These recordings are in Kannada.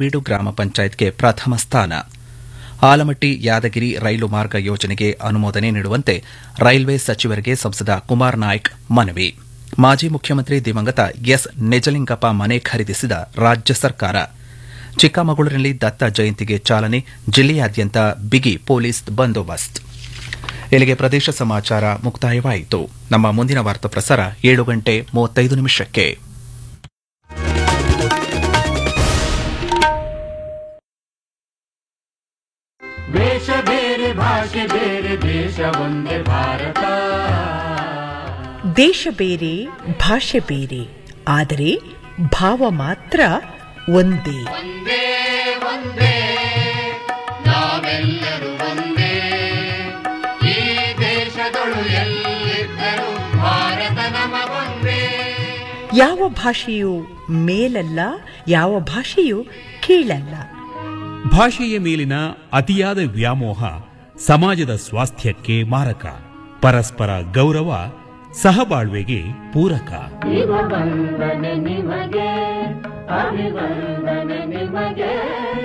ಹಳೇಬೀಡು ಗ್ರಾಮ ಪಂಚಾಯತ್ಗೆ ಪ್ರಥಮ ಸ್ಥಾನ ಆಲಮಟ್ಟಿ ಯಾದಗಿರಿ ರೈಲು ಮಾರ್ಗ ಯೋಜನೆಗೆ ಅನುಮೋದನೆ ನೀಡುವಂತೆ ರೈಲ್ವೆ ಸಚಿವರಿಗೆ ಸಂಸದ ಕುಮಾರ್ ನಾಯ್ಕ್ ಮನವಿ ಮಾಜಿ ಮುಖ್ಯಮಂತ್ರಿ ದಿವಂಗತ ಎಸ್ ನಿಜಲಿಂಗಪ್ಪ ಮನೆ ಖರೀದಿಸಿದ ರಾಜ್ಯ ಸರ್ಕಾರ ಚಿಕ್ಕಮಗಳೂರಿನಲ್ಲಿ ದತ್ತ ಜಯಂತಿಗೆ ಚಾಲನೆ ಜಿಲ್ಲೆಯಾದ್ಯಂತ ಬಿಗಿ ಪೊಲೀಸ್ ಬಂದೋಬಸ್ತ್ ಇಲ್ಲಿಗೆ ಪ್ರದೇಶ ಸಮಾಚಾರ ಮುಕ್ತಾಯವಾಯಿತು ನಮ್ಮ ಮುಂದಿನ ವಾರ್ತಾ ಪ್ರಸಾರ ಏಳು ಗಂಟೆ ಮೂವತ್ತೈದು ನಿಮಿಷಕ್ಕೆ ವೇಷ ಬೇರೆ ಭಾಷೆ ಬೇರೆ ದೇಶ ಒಂದೇ ಭಾರತ ದೇಶ ಬೇರೆ ಭಾಷೆ ಬೇರೆ ಆದರೆ ಭಾವ ಮಾತ್ರ ಒಂದೇ ಒಂದೇ ಒಂದೇ ನಾವೆಲ್ಲರೂ ಒಂದೇ ಈ ದೇಶದೊಳು ಎಲ್ಲಿದ್ದರೂ ಭಾರತ ನಮ ಒಂದೇ ಯಾವ ಭಾಷೆಯು ಮೇಲಲ್ಲ ಯಾವ ಭಾಷೆಯು ಕೀಳಲ್ಲ ಭಾಷೆಯ ಮೇಲಿನ ಅತಿಯಾದ ವ್ಯಾಮೋಹ ಸಮಾಜದ ಸ್ವಾಸ್ಥ್ಯಕ್ಕೆ ಮಾರಕ ಪರಸ್ಪರ ಗೌರವ ಸಹಬಾಳ್ವೆಗೆ ಪೂರಕ ವಂದನೆ ನಿಮಗೆ ಅಭಿವಂದನೆ ನಿಮಗೆ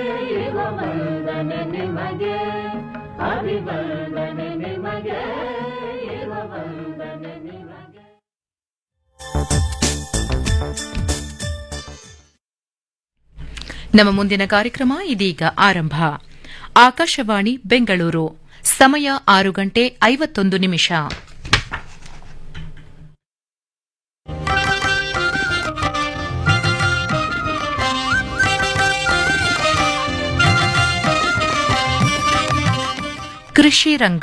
ವಂದನೆ ನಿಮಗೆ ಅಭಿವಂದನೆ ನಿಮಗೆ ವಂದನೆ ನಿಮಗೆ ನಮ್ಮ ಮುಂದಿನ ಕಾರ್ಯಕ್ರಮ ಇದೀಗ ಆರಂಭ ಆಕಾಶವಾಣಿ ಬೆಂಗಳೂರು ಸಮಯ ಆರು ಗಂಟೆ ಐವತ್ತೊಂದು ನಿಮಿಷ ಕೃಷಿ ರಂಗ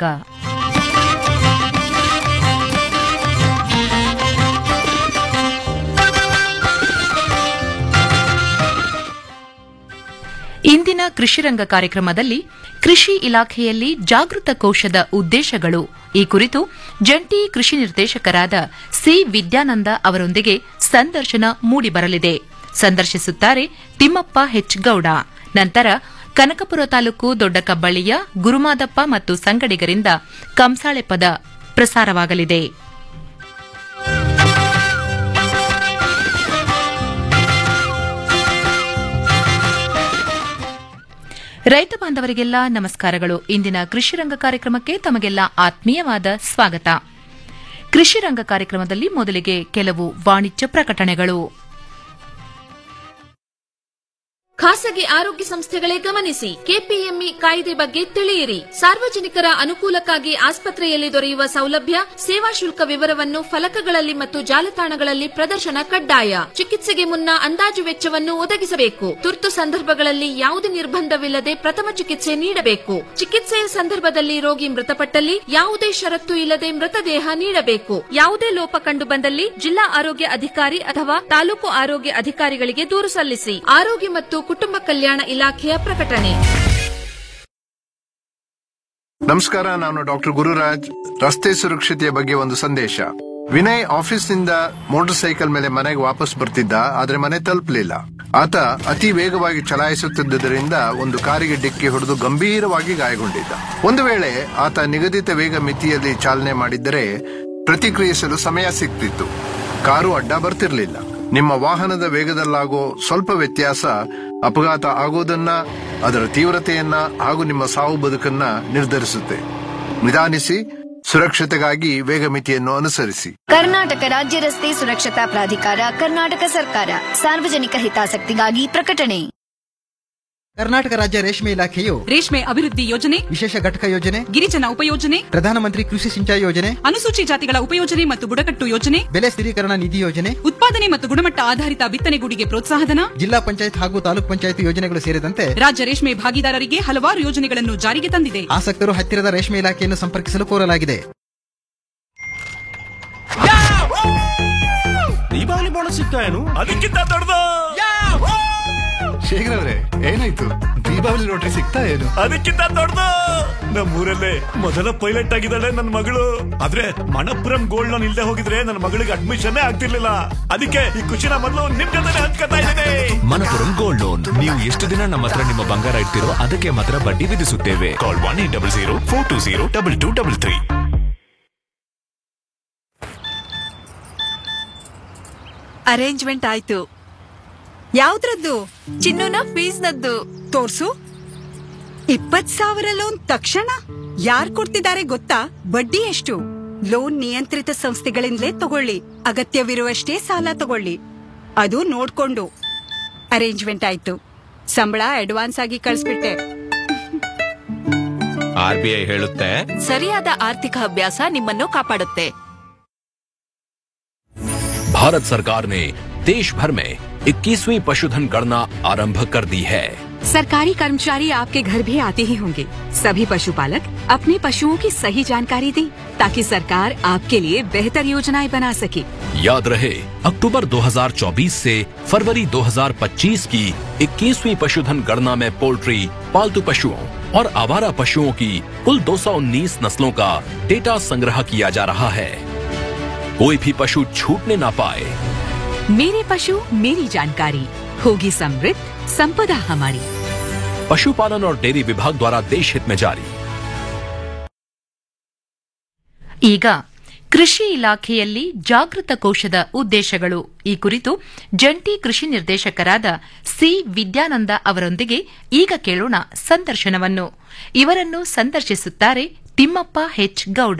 ಇಂದಿನ ಕೃಷಿರಂಗ ಕಾರ್ಯಕ್ರಮದಲ್ಲಿ ಕೃಷಿ ಇಲಾಖೆಯಲ್ಲಿ ಜಾಗೃತ ಕೋಶದ ಉದ್ದೇಶಗಳು ಈ ಕುರಿತು ಜಂಟಿ ಕೃಷಿ ನಿರ್ದೇಶಕರಾದ ಸಿ ವಿದ್ಯಾನಂದ ಅವರೊಂದಿಗೆ ಸಂದರ್ಶನ ಮೂಡಿಬರಲಿದೆ ಸಂದರ್ಶಿಸುತ್ತಾರೆ ತಿಮ್ಮಪ್ಪ ಹೆಚ್ ಗೌಡ ನಂತರ ಕನಕಪುರ ತಾಲೂಕು ದೊಡ್ಡಕಬ್ಬಳ್ಳಿಯ ಗುರುಮಾದಪ್ಪ ಮತ್ತು ಸಂಗಡಿಗರಿಂದ ಕಂಸಾಳೆ ಪದ ಪ್ರಸಾರವಾಗಲಿದೆ ರೈತ ಬಾಂಧವರಿಗೆಲ್ಲ ನಮಸ್ಕಾರಗಳು ಇಂದಿನ ಕೃಷಿರಂಗ ಕಾರ್ಯಕ್ರಮಕ್ಕೆ ತಮಗೆಲ್ಲ ಆತ್ಮೀಯವಾದ ಸ್ವಾಗತ ಕೃಷಿರಂಗ ಕಾರ್ಯಕ್ರಮದಲ್ಲಿ ಮೊದಲಿಗೆ ಕೆಲವು ವಾಣಿಜ್ಯ ಪ್ರಕಟಣೆಗಳು ಖಾಸಗಿ ಆರೋಗ್ಯ ಸಂಸ್ಥೆಗಳೇ ಗಮನಿಸಿ ಕೆಪಿಎಂಇ ಕಾಯ್ದೆ ಬಗ್ಗೆ ತಿಳಿಯಿರಿ ಸಾರ್ವಜನಿಕರ ಅನುಕೂಲಕ್ಕಾಗಿ ಆಸ್ಪತ್ರೆಯಲ್ಲಿ ದೊರೆಯುವ ಸೌಲಭ್ಯ ಸೇವಾ ಶುಲ್ಕ ವಿವರವನ್ನು ಫಲಕಗಳಲ್ಲಿ ಮತ್ತು ಜಾಲತಾಣಗಳಲ್ಲಿ ಪ್ರದರ್ಶನ ಕಡ್ಡಾಯ ಚಿಕಿತ್ಸೆಗೆ ಮುನ್ನ ಅಂದಾಜು ವೆಚ್ಚವನ್ನು ಒದಗಿಸಬೇಕು ತುರ್ತು ಸಂದರ್ಭಗಳಲ್ಲಿ ಯಾವುದೇ ನಿರ್ಬಂಧವಿಲ್ಲದೆ ಪ್ರಥಮ ಚಿಕಿತ್ಸೆ ನೀಡಬೇಕು ಚಿಕಿತ್ಸೆಯ ಸಂದರ್ಭದಲ್ಲಿ ರೋಗಿ ಮೃತಪಟ್ಟಲ್ಲಿ ಯಾವುದೇ ಷರತ್ತು ಇಲ್ಲದೆ ಮೃತದೇಹ ನೀಡಬೇಕು ಯಾವುದೇ ಲೋಪ ಕಂಡು ಬಂದಲ್ಲಿ ಜಿಲ್ಲಾ ಆರೋಗ್ಯ ಅಧಿಕಾರಿ ಅಥವಾ ತಾಲೂಕು ಆರೋಗ್ಯ ಅಧಿಕಾರಿಗಳಿಗೆ ದೂರು ಸಲ್ಲಿಸಿ ಆರೋಗ್ಯ ಮತ್ತು ಕುಟುಂಬ ಕಲ್ಯಾಣ ಇಲಾಖೆಯ ಪ್ರಕಟಣೆ ನಮಸ್ಕಾರ ನಾನು ಡಾಕ್ಟರ್ ಗುರುರಾಜ್ ರಸ್ತೆ ಸುರಕ್ಷತೆಯ ಬಗ್ಗೆ ಒಂದು ಸಂದೇಶ ವಿನಯ್ ಆಫೀಸ್ನಿಂದ ಮೋಟಾರ್ ಸೈಕಲ್ ಮೇಲೆ ಮನೆಗೆ ವಾಪಸ್ ಬರ್ತಿದ್ದ ಆದ್ರೆ ಮನೆ ತಲುಪಲಿಲ್ಲ ಆತ ಅತಿ ವೇಗವಾಗಿ ಚಲಾಯಿಸುತ್ತಿದ್ದುದರಿಂದ ಒಂದು ಕಾರಿಗೆ ಡಿಕ್ಕಿ ಹೊಡೆದು ಗಂಭೀರವಾಗಿ ಗಾಯಗೊಂಡಿದ್ದ ಒಂದು ವೇಳೆ ಆತ ನಿಗದಿತ ವೇಗ ಮಿತಿಯಲ್ಲಿ ಚಾಲನೆ ಮಾಡಿದ್ದರೆ ಪ್ರತಿಕ್ರಿಯಿಸಲು ಸಮಯ ಸಿಗ್ತಿತ್ತು ಕಾರು ಅಡ್ಡ ಬರ್ತಿರ್ಲಿಲ್ಲ ನಿಮ್ಮ ವಾಹನದ ವೇಗದಲ್ಲಾಗೋ ಸ್ವಲ್ಪ ವ್ಯತ್ಯಾಸ ಅಪಘಾತ ಆಗೋದನ್ನ ಅದರ ತೀವ್ರತೆಯನ್ನ ಹಾಗೂ ನಿಮ್ಮ ಸಾವು ಬದುಕನ್ನ ನಿರ್ಧರಿಸುತ್ತೆ ನಿಧಾನಿಸಿ ಸುರಕ್ಷತೆಗಾಗಿ ವೇಗ ಮಿತಿಯನ್ನು ಅನುಸರಿಸಿ ಕರ್ನಾಟಕ ರಾಜ್ಯ ರಸ್ತೆ ಸುರಕ್ಷತಾ ಪ್ರಾಧಿಕಾರ ಕರ್ನಾಟಕ ಸರ್ಕಾರ ಸಾರ್ವಜನಿಕ ಹಿತಾಸಕ್ತಿಗಾಗಿ ಪ್ರಕಟಣೆ ಕರ್ನಾಟಕ ರಾಜ್ಯ ರೇಷ್ಮೆ ಇಲಾಖೆಯು ರೇಷ್ಮೆ ಅಭಿವೃದ್ಧಿ ಯೋಜನೆ ವಿಶೇಷ ಘಟಕ ಯೋಜನೆ ಗಿರಿಜನ ಉಪಯೋಜನೆ ಪ್ರಧಾನಮಂತ್ರಿ ಕೃಷಿ ಸಿಂಚಾಯಿ ಯೋಜನೆ ಅನುಸೂಚಿ ಜಾತಿಗಳ ಉಪಯೋಜನೆ ಮತ್ತು ಬುಡಕಟ್ಟು ಯೋಜನೆ ಬೆಲೆ ಸ್ಥಿರೀಕರಣ ನಿಧಿ ಯೋಜನೆ ಉತ್ಪಾದನೆ ಮತ್ತು ಗುಣಮಟ್ಟ ಆಧಾರಿತ ಬಿತ್ತನೆಗೂಡಿಗೆ ಪ್ರೋತ್ಸಾಹಧನ ಜಿಲ್ಲಾ ಪಂಚಾಯತ್ ಹಾಗೂ ತಾಲೂಕ್ ಪಂಚಾಯತ್ ಯೋಜನೆಗಳು ಸೇರಿದಂತೆ ರಾಜ್ಯ ರೇಷ್ಮೆ ಭಾಗಿದಾರರಿಗೆ ಹಲವಾರು ಯೋಜನೆಗಳನ್ನು ಜಾರಿಗೆ ತಂದಿದೆ ಆಸಕ್ತರು ಹತ್ತಿರದ ರೇಷ್ಮೆ ಇಲಾಖೆಯನ್ನು ಸಂಪರ್ಕಿಸಲು ಕೋರಲಾಗಿದೆ ದೀಪಾವಳಿ ಬೋನಸ್ ಸಿಗ್ತಾ ಏನು ಅದಕ್ಕಿಂತ ದೊಡ್ಡದು ಶೇಖರ್ ಅವರೇ ಏನಾಯ್ತು ದೀಪಾವಳಿ ನೋಟ್ರಿ ಸಿಗ್ತಾ ಏನು ಅದಕ್ಕಿಂತ ದೊಡ್ಡದು ನಮ್ಮೂರಲ್ಲೇ ಮೊದಲ ಪೈಲಟ್ ಆಗಿದ್ದಾಳೆ ನನ್ನ ಮಗಳು ಆದ್ರೆ ಮಣಪುರಂ ಗೋಲ್ಡ್ ಲೋನ್ ಇಲ್ದೆ ಹೋಗಿದ್ರೆ ನನ್ನ ಮಗಳಿಗೆ ಅಡ್ಮಿಷನ್ ಆಗ್ತಿರ್ಲಿಲ್ಲ ಅದಕ್ಕೆ ಈ ಖುಷಿನ ಮೊದಲು ನಿಮ್ ಜೊತೆ ಹಂಚ್ಕೊತಾ ಇದ್ದೇನೆ ಮನಪುರಂ ಗೋಲ್ಡ್ ಲೋನ್ ನೀವು ಎಷ್ಟು ದಿನ ನಮ್ಮ ಹತ್ರ ನಿಮ್ಮ ಬಂಗಾರ ಇಡ್ತಿರೋ ಅದಕ್ಕೆ ಮಾತ್ರ ಬಡ್ಡಿ ವಿಧಿಸುತ್ತೇವೆ call one eight double zero four two zero double two double three arrangement ಆಯ್ತು ಯಾವ್ದ್ರದ್ದು ಚಿನ್ನುನ ಫೀಸ್ನದ್ದು ತೋರ್ಸು ಇಪ್ಪತ್ ಸಾವಿರ ಲೋನ್ ತಕ್ಷಣ ಯಾರ್ ಕೊಡ್ತಿದ್ದಾರೆ ಗೊತ್ತಾ ಬಡ್ಡಿ ಎಷ್ಟು ಲೋನ್ ನಿಯಂತ್ರಿತ ಸಂಸ್ಥೆಗಳಿಂದಲೇ ತಗೊಳ್ಳಿ ಅಗತ್ಯವಿರುವಷ್ಟೇ ಸಾಲ ತಗೊಳ್ಳಿ ಅದು ನೋಡ್ಕೊಂಡು ಅರೇಂಜ್ಮೆಂಟ್ ಆಯ್ತು ಸಂಬಳ ಅಡ್ವಾನ್ಸ್ ಆಗಿ ಕಳಿಸ್ಬಿಟ್ಟೆ ಆರ್ ಬಿ ಐ ಹೇಳುತ್ತೆ ಸರಿಯಾದ ಆರ್ಥಿಕ ಅಭ್ಯಾಸ ನಿಮ್ಮನ್ನು ಕಾಪಾಡುತ್ತೆ भारत सरकार ने देश भर में 21वीं पशुधन गणना आरंभ कर दी है सरकारी कर्मचारी आपके घर भी आते ही होंगे सभी पशुपालक अपने पशुओं की सही जानकारी दें ताकि सरकार आपके लिए बेहतर योजनाएं बना सके याद रहे अक्टूबर 2024 से फरवरी 2025 की 21वीं पशुधन गणना में पोल्ट्री पालतू पशुओं और आवारा पशुओं की कुल 219 नस्लों का डेटा संग्रह किया जा रहा है कोई भी पशु छूटने ना पाए मेरे पशु मेरी जानकारी होगी समृद्ध संपदा हमारी पशुपालन और डेयरी विभाग द्वारा देश हित में जारी ಈಗ ಕೃಷಿ ಇಲಾಖೆಯಲ್ಲಿ ಜಾಗೃತ ಕೋಶದ ಉದ್ದೇಶಗಳು ಈ ಕುರಿತು ಜಂಟಿ ಕೃಷಿ ನಿರ್ದೇಶಕರಾದ ಸಿ ವಿದ್ಯಾನಂದ ಅವರೊಂದಿಗೆ ಈಗ ಕೇಳೋಣ ಸಂದರ್ಶನವನ್ನು ಇವರನ್ನು ಸಂದರ್ಶಿಸುತ್ತಾರೆ ತಿಮ್ಮಪ್ಪ ಹೆಚ್ ಗೌಡ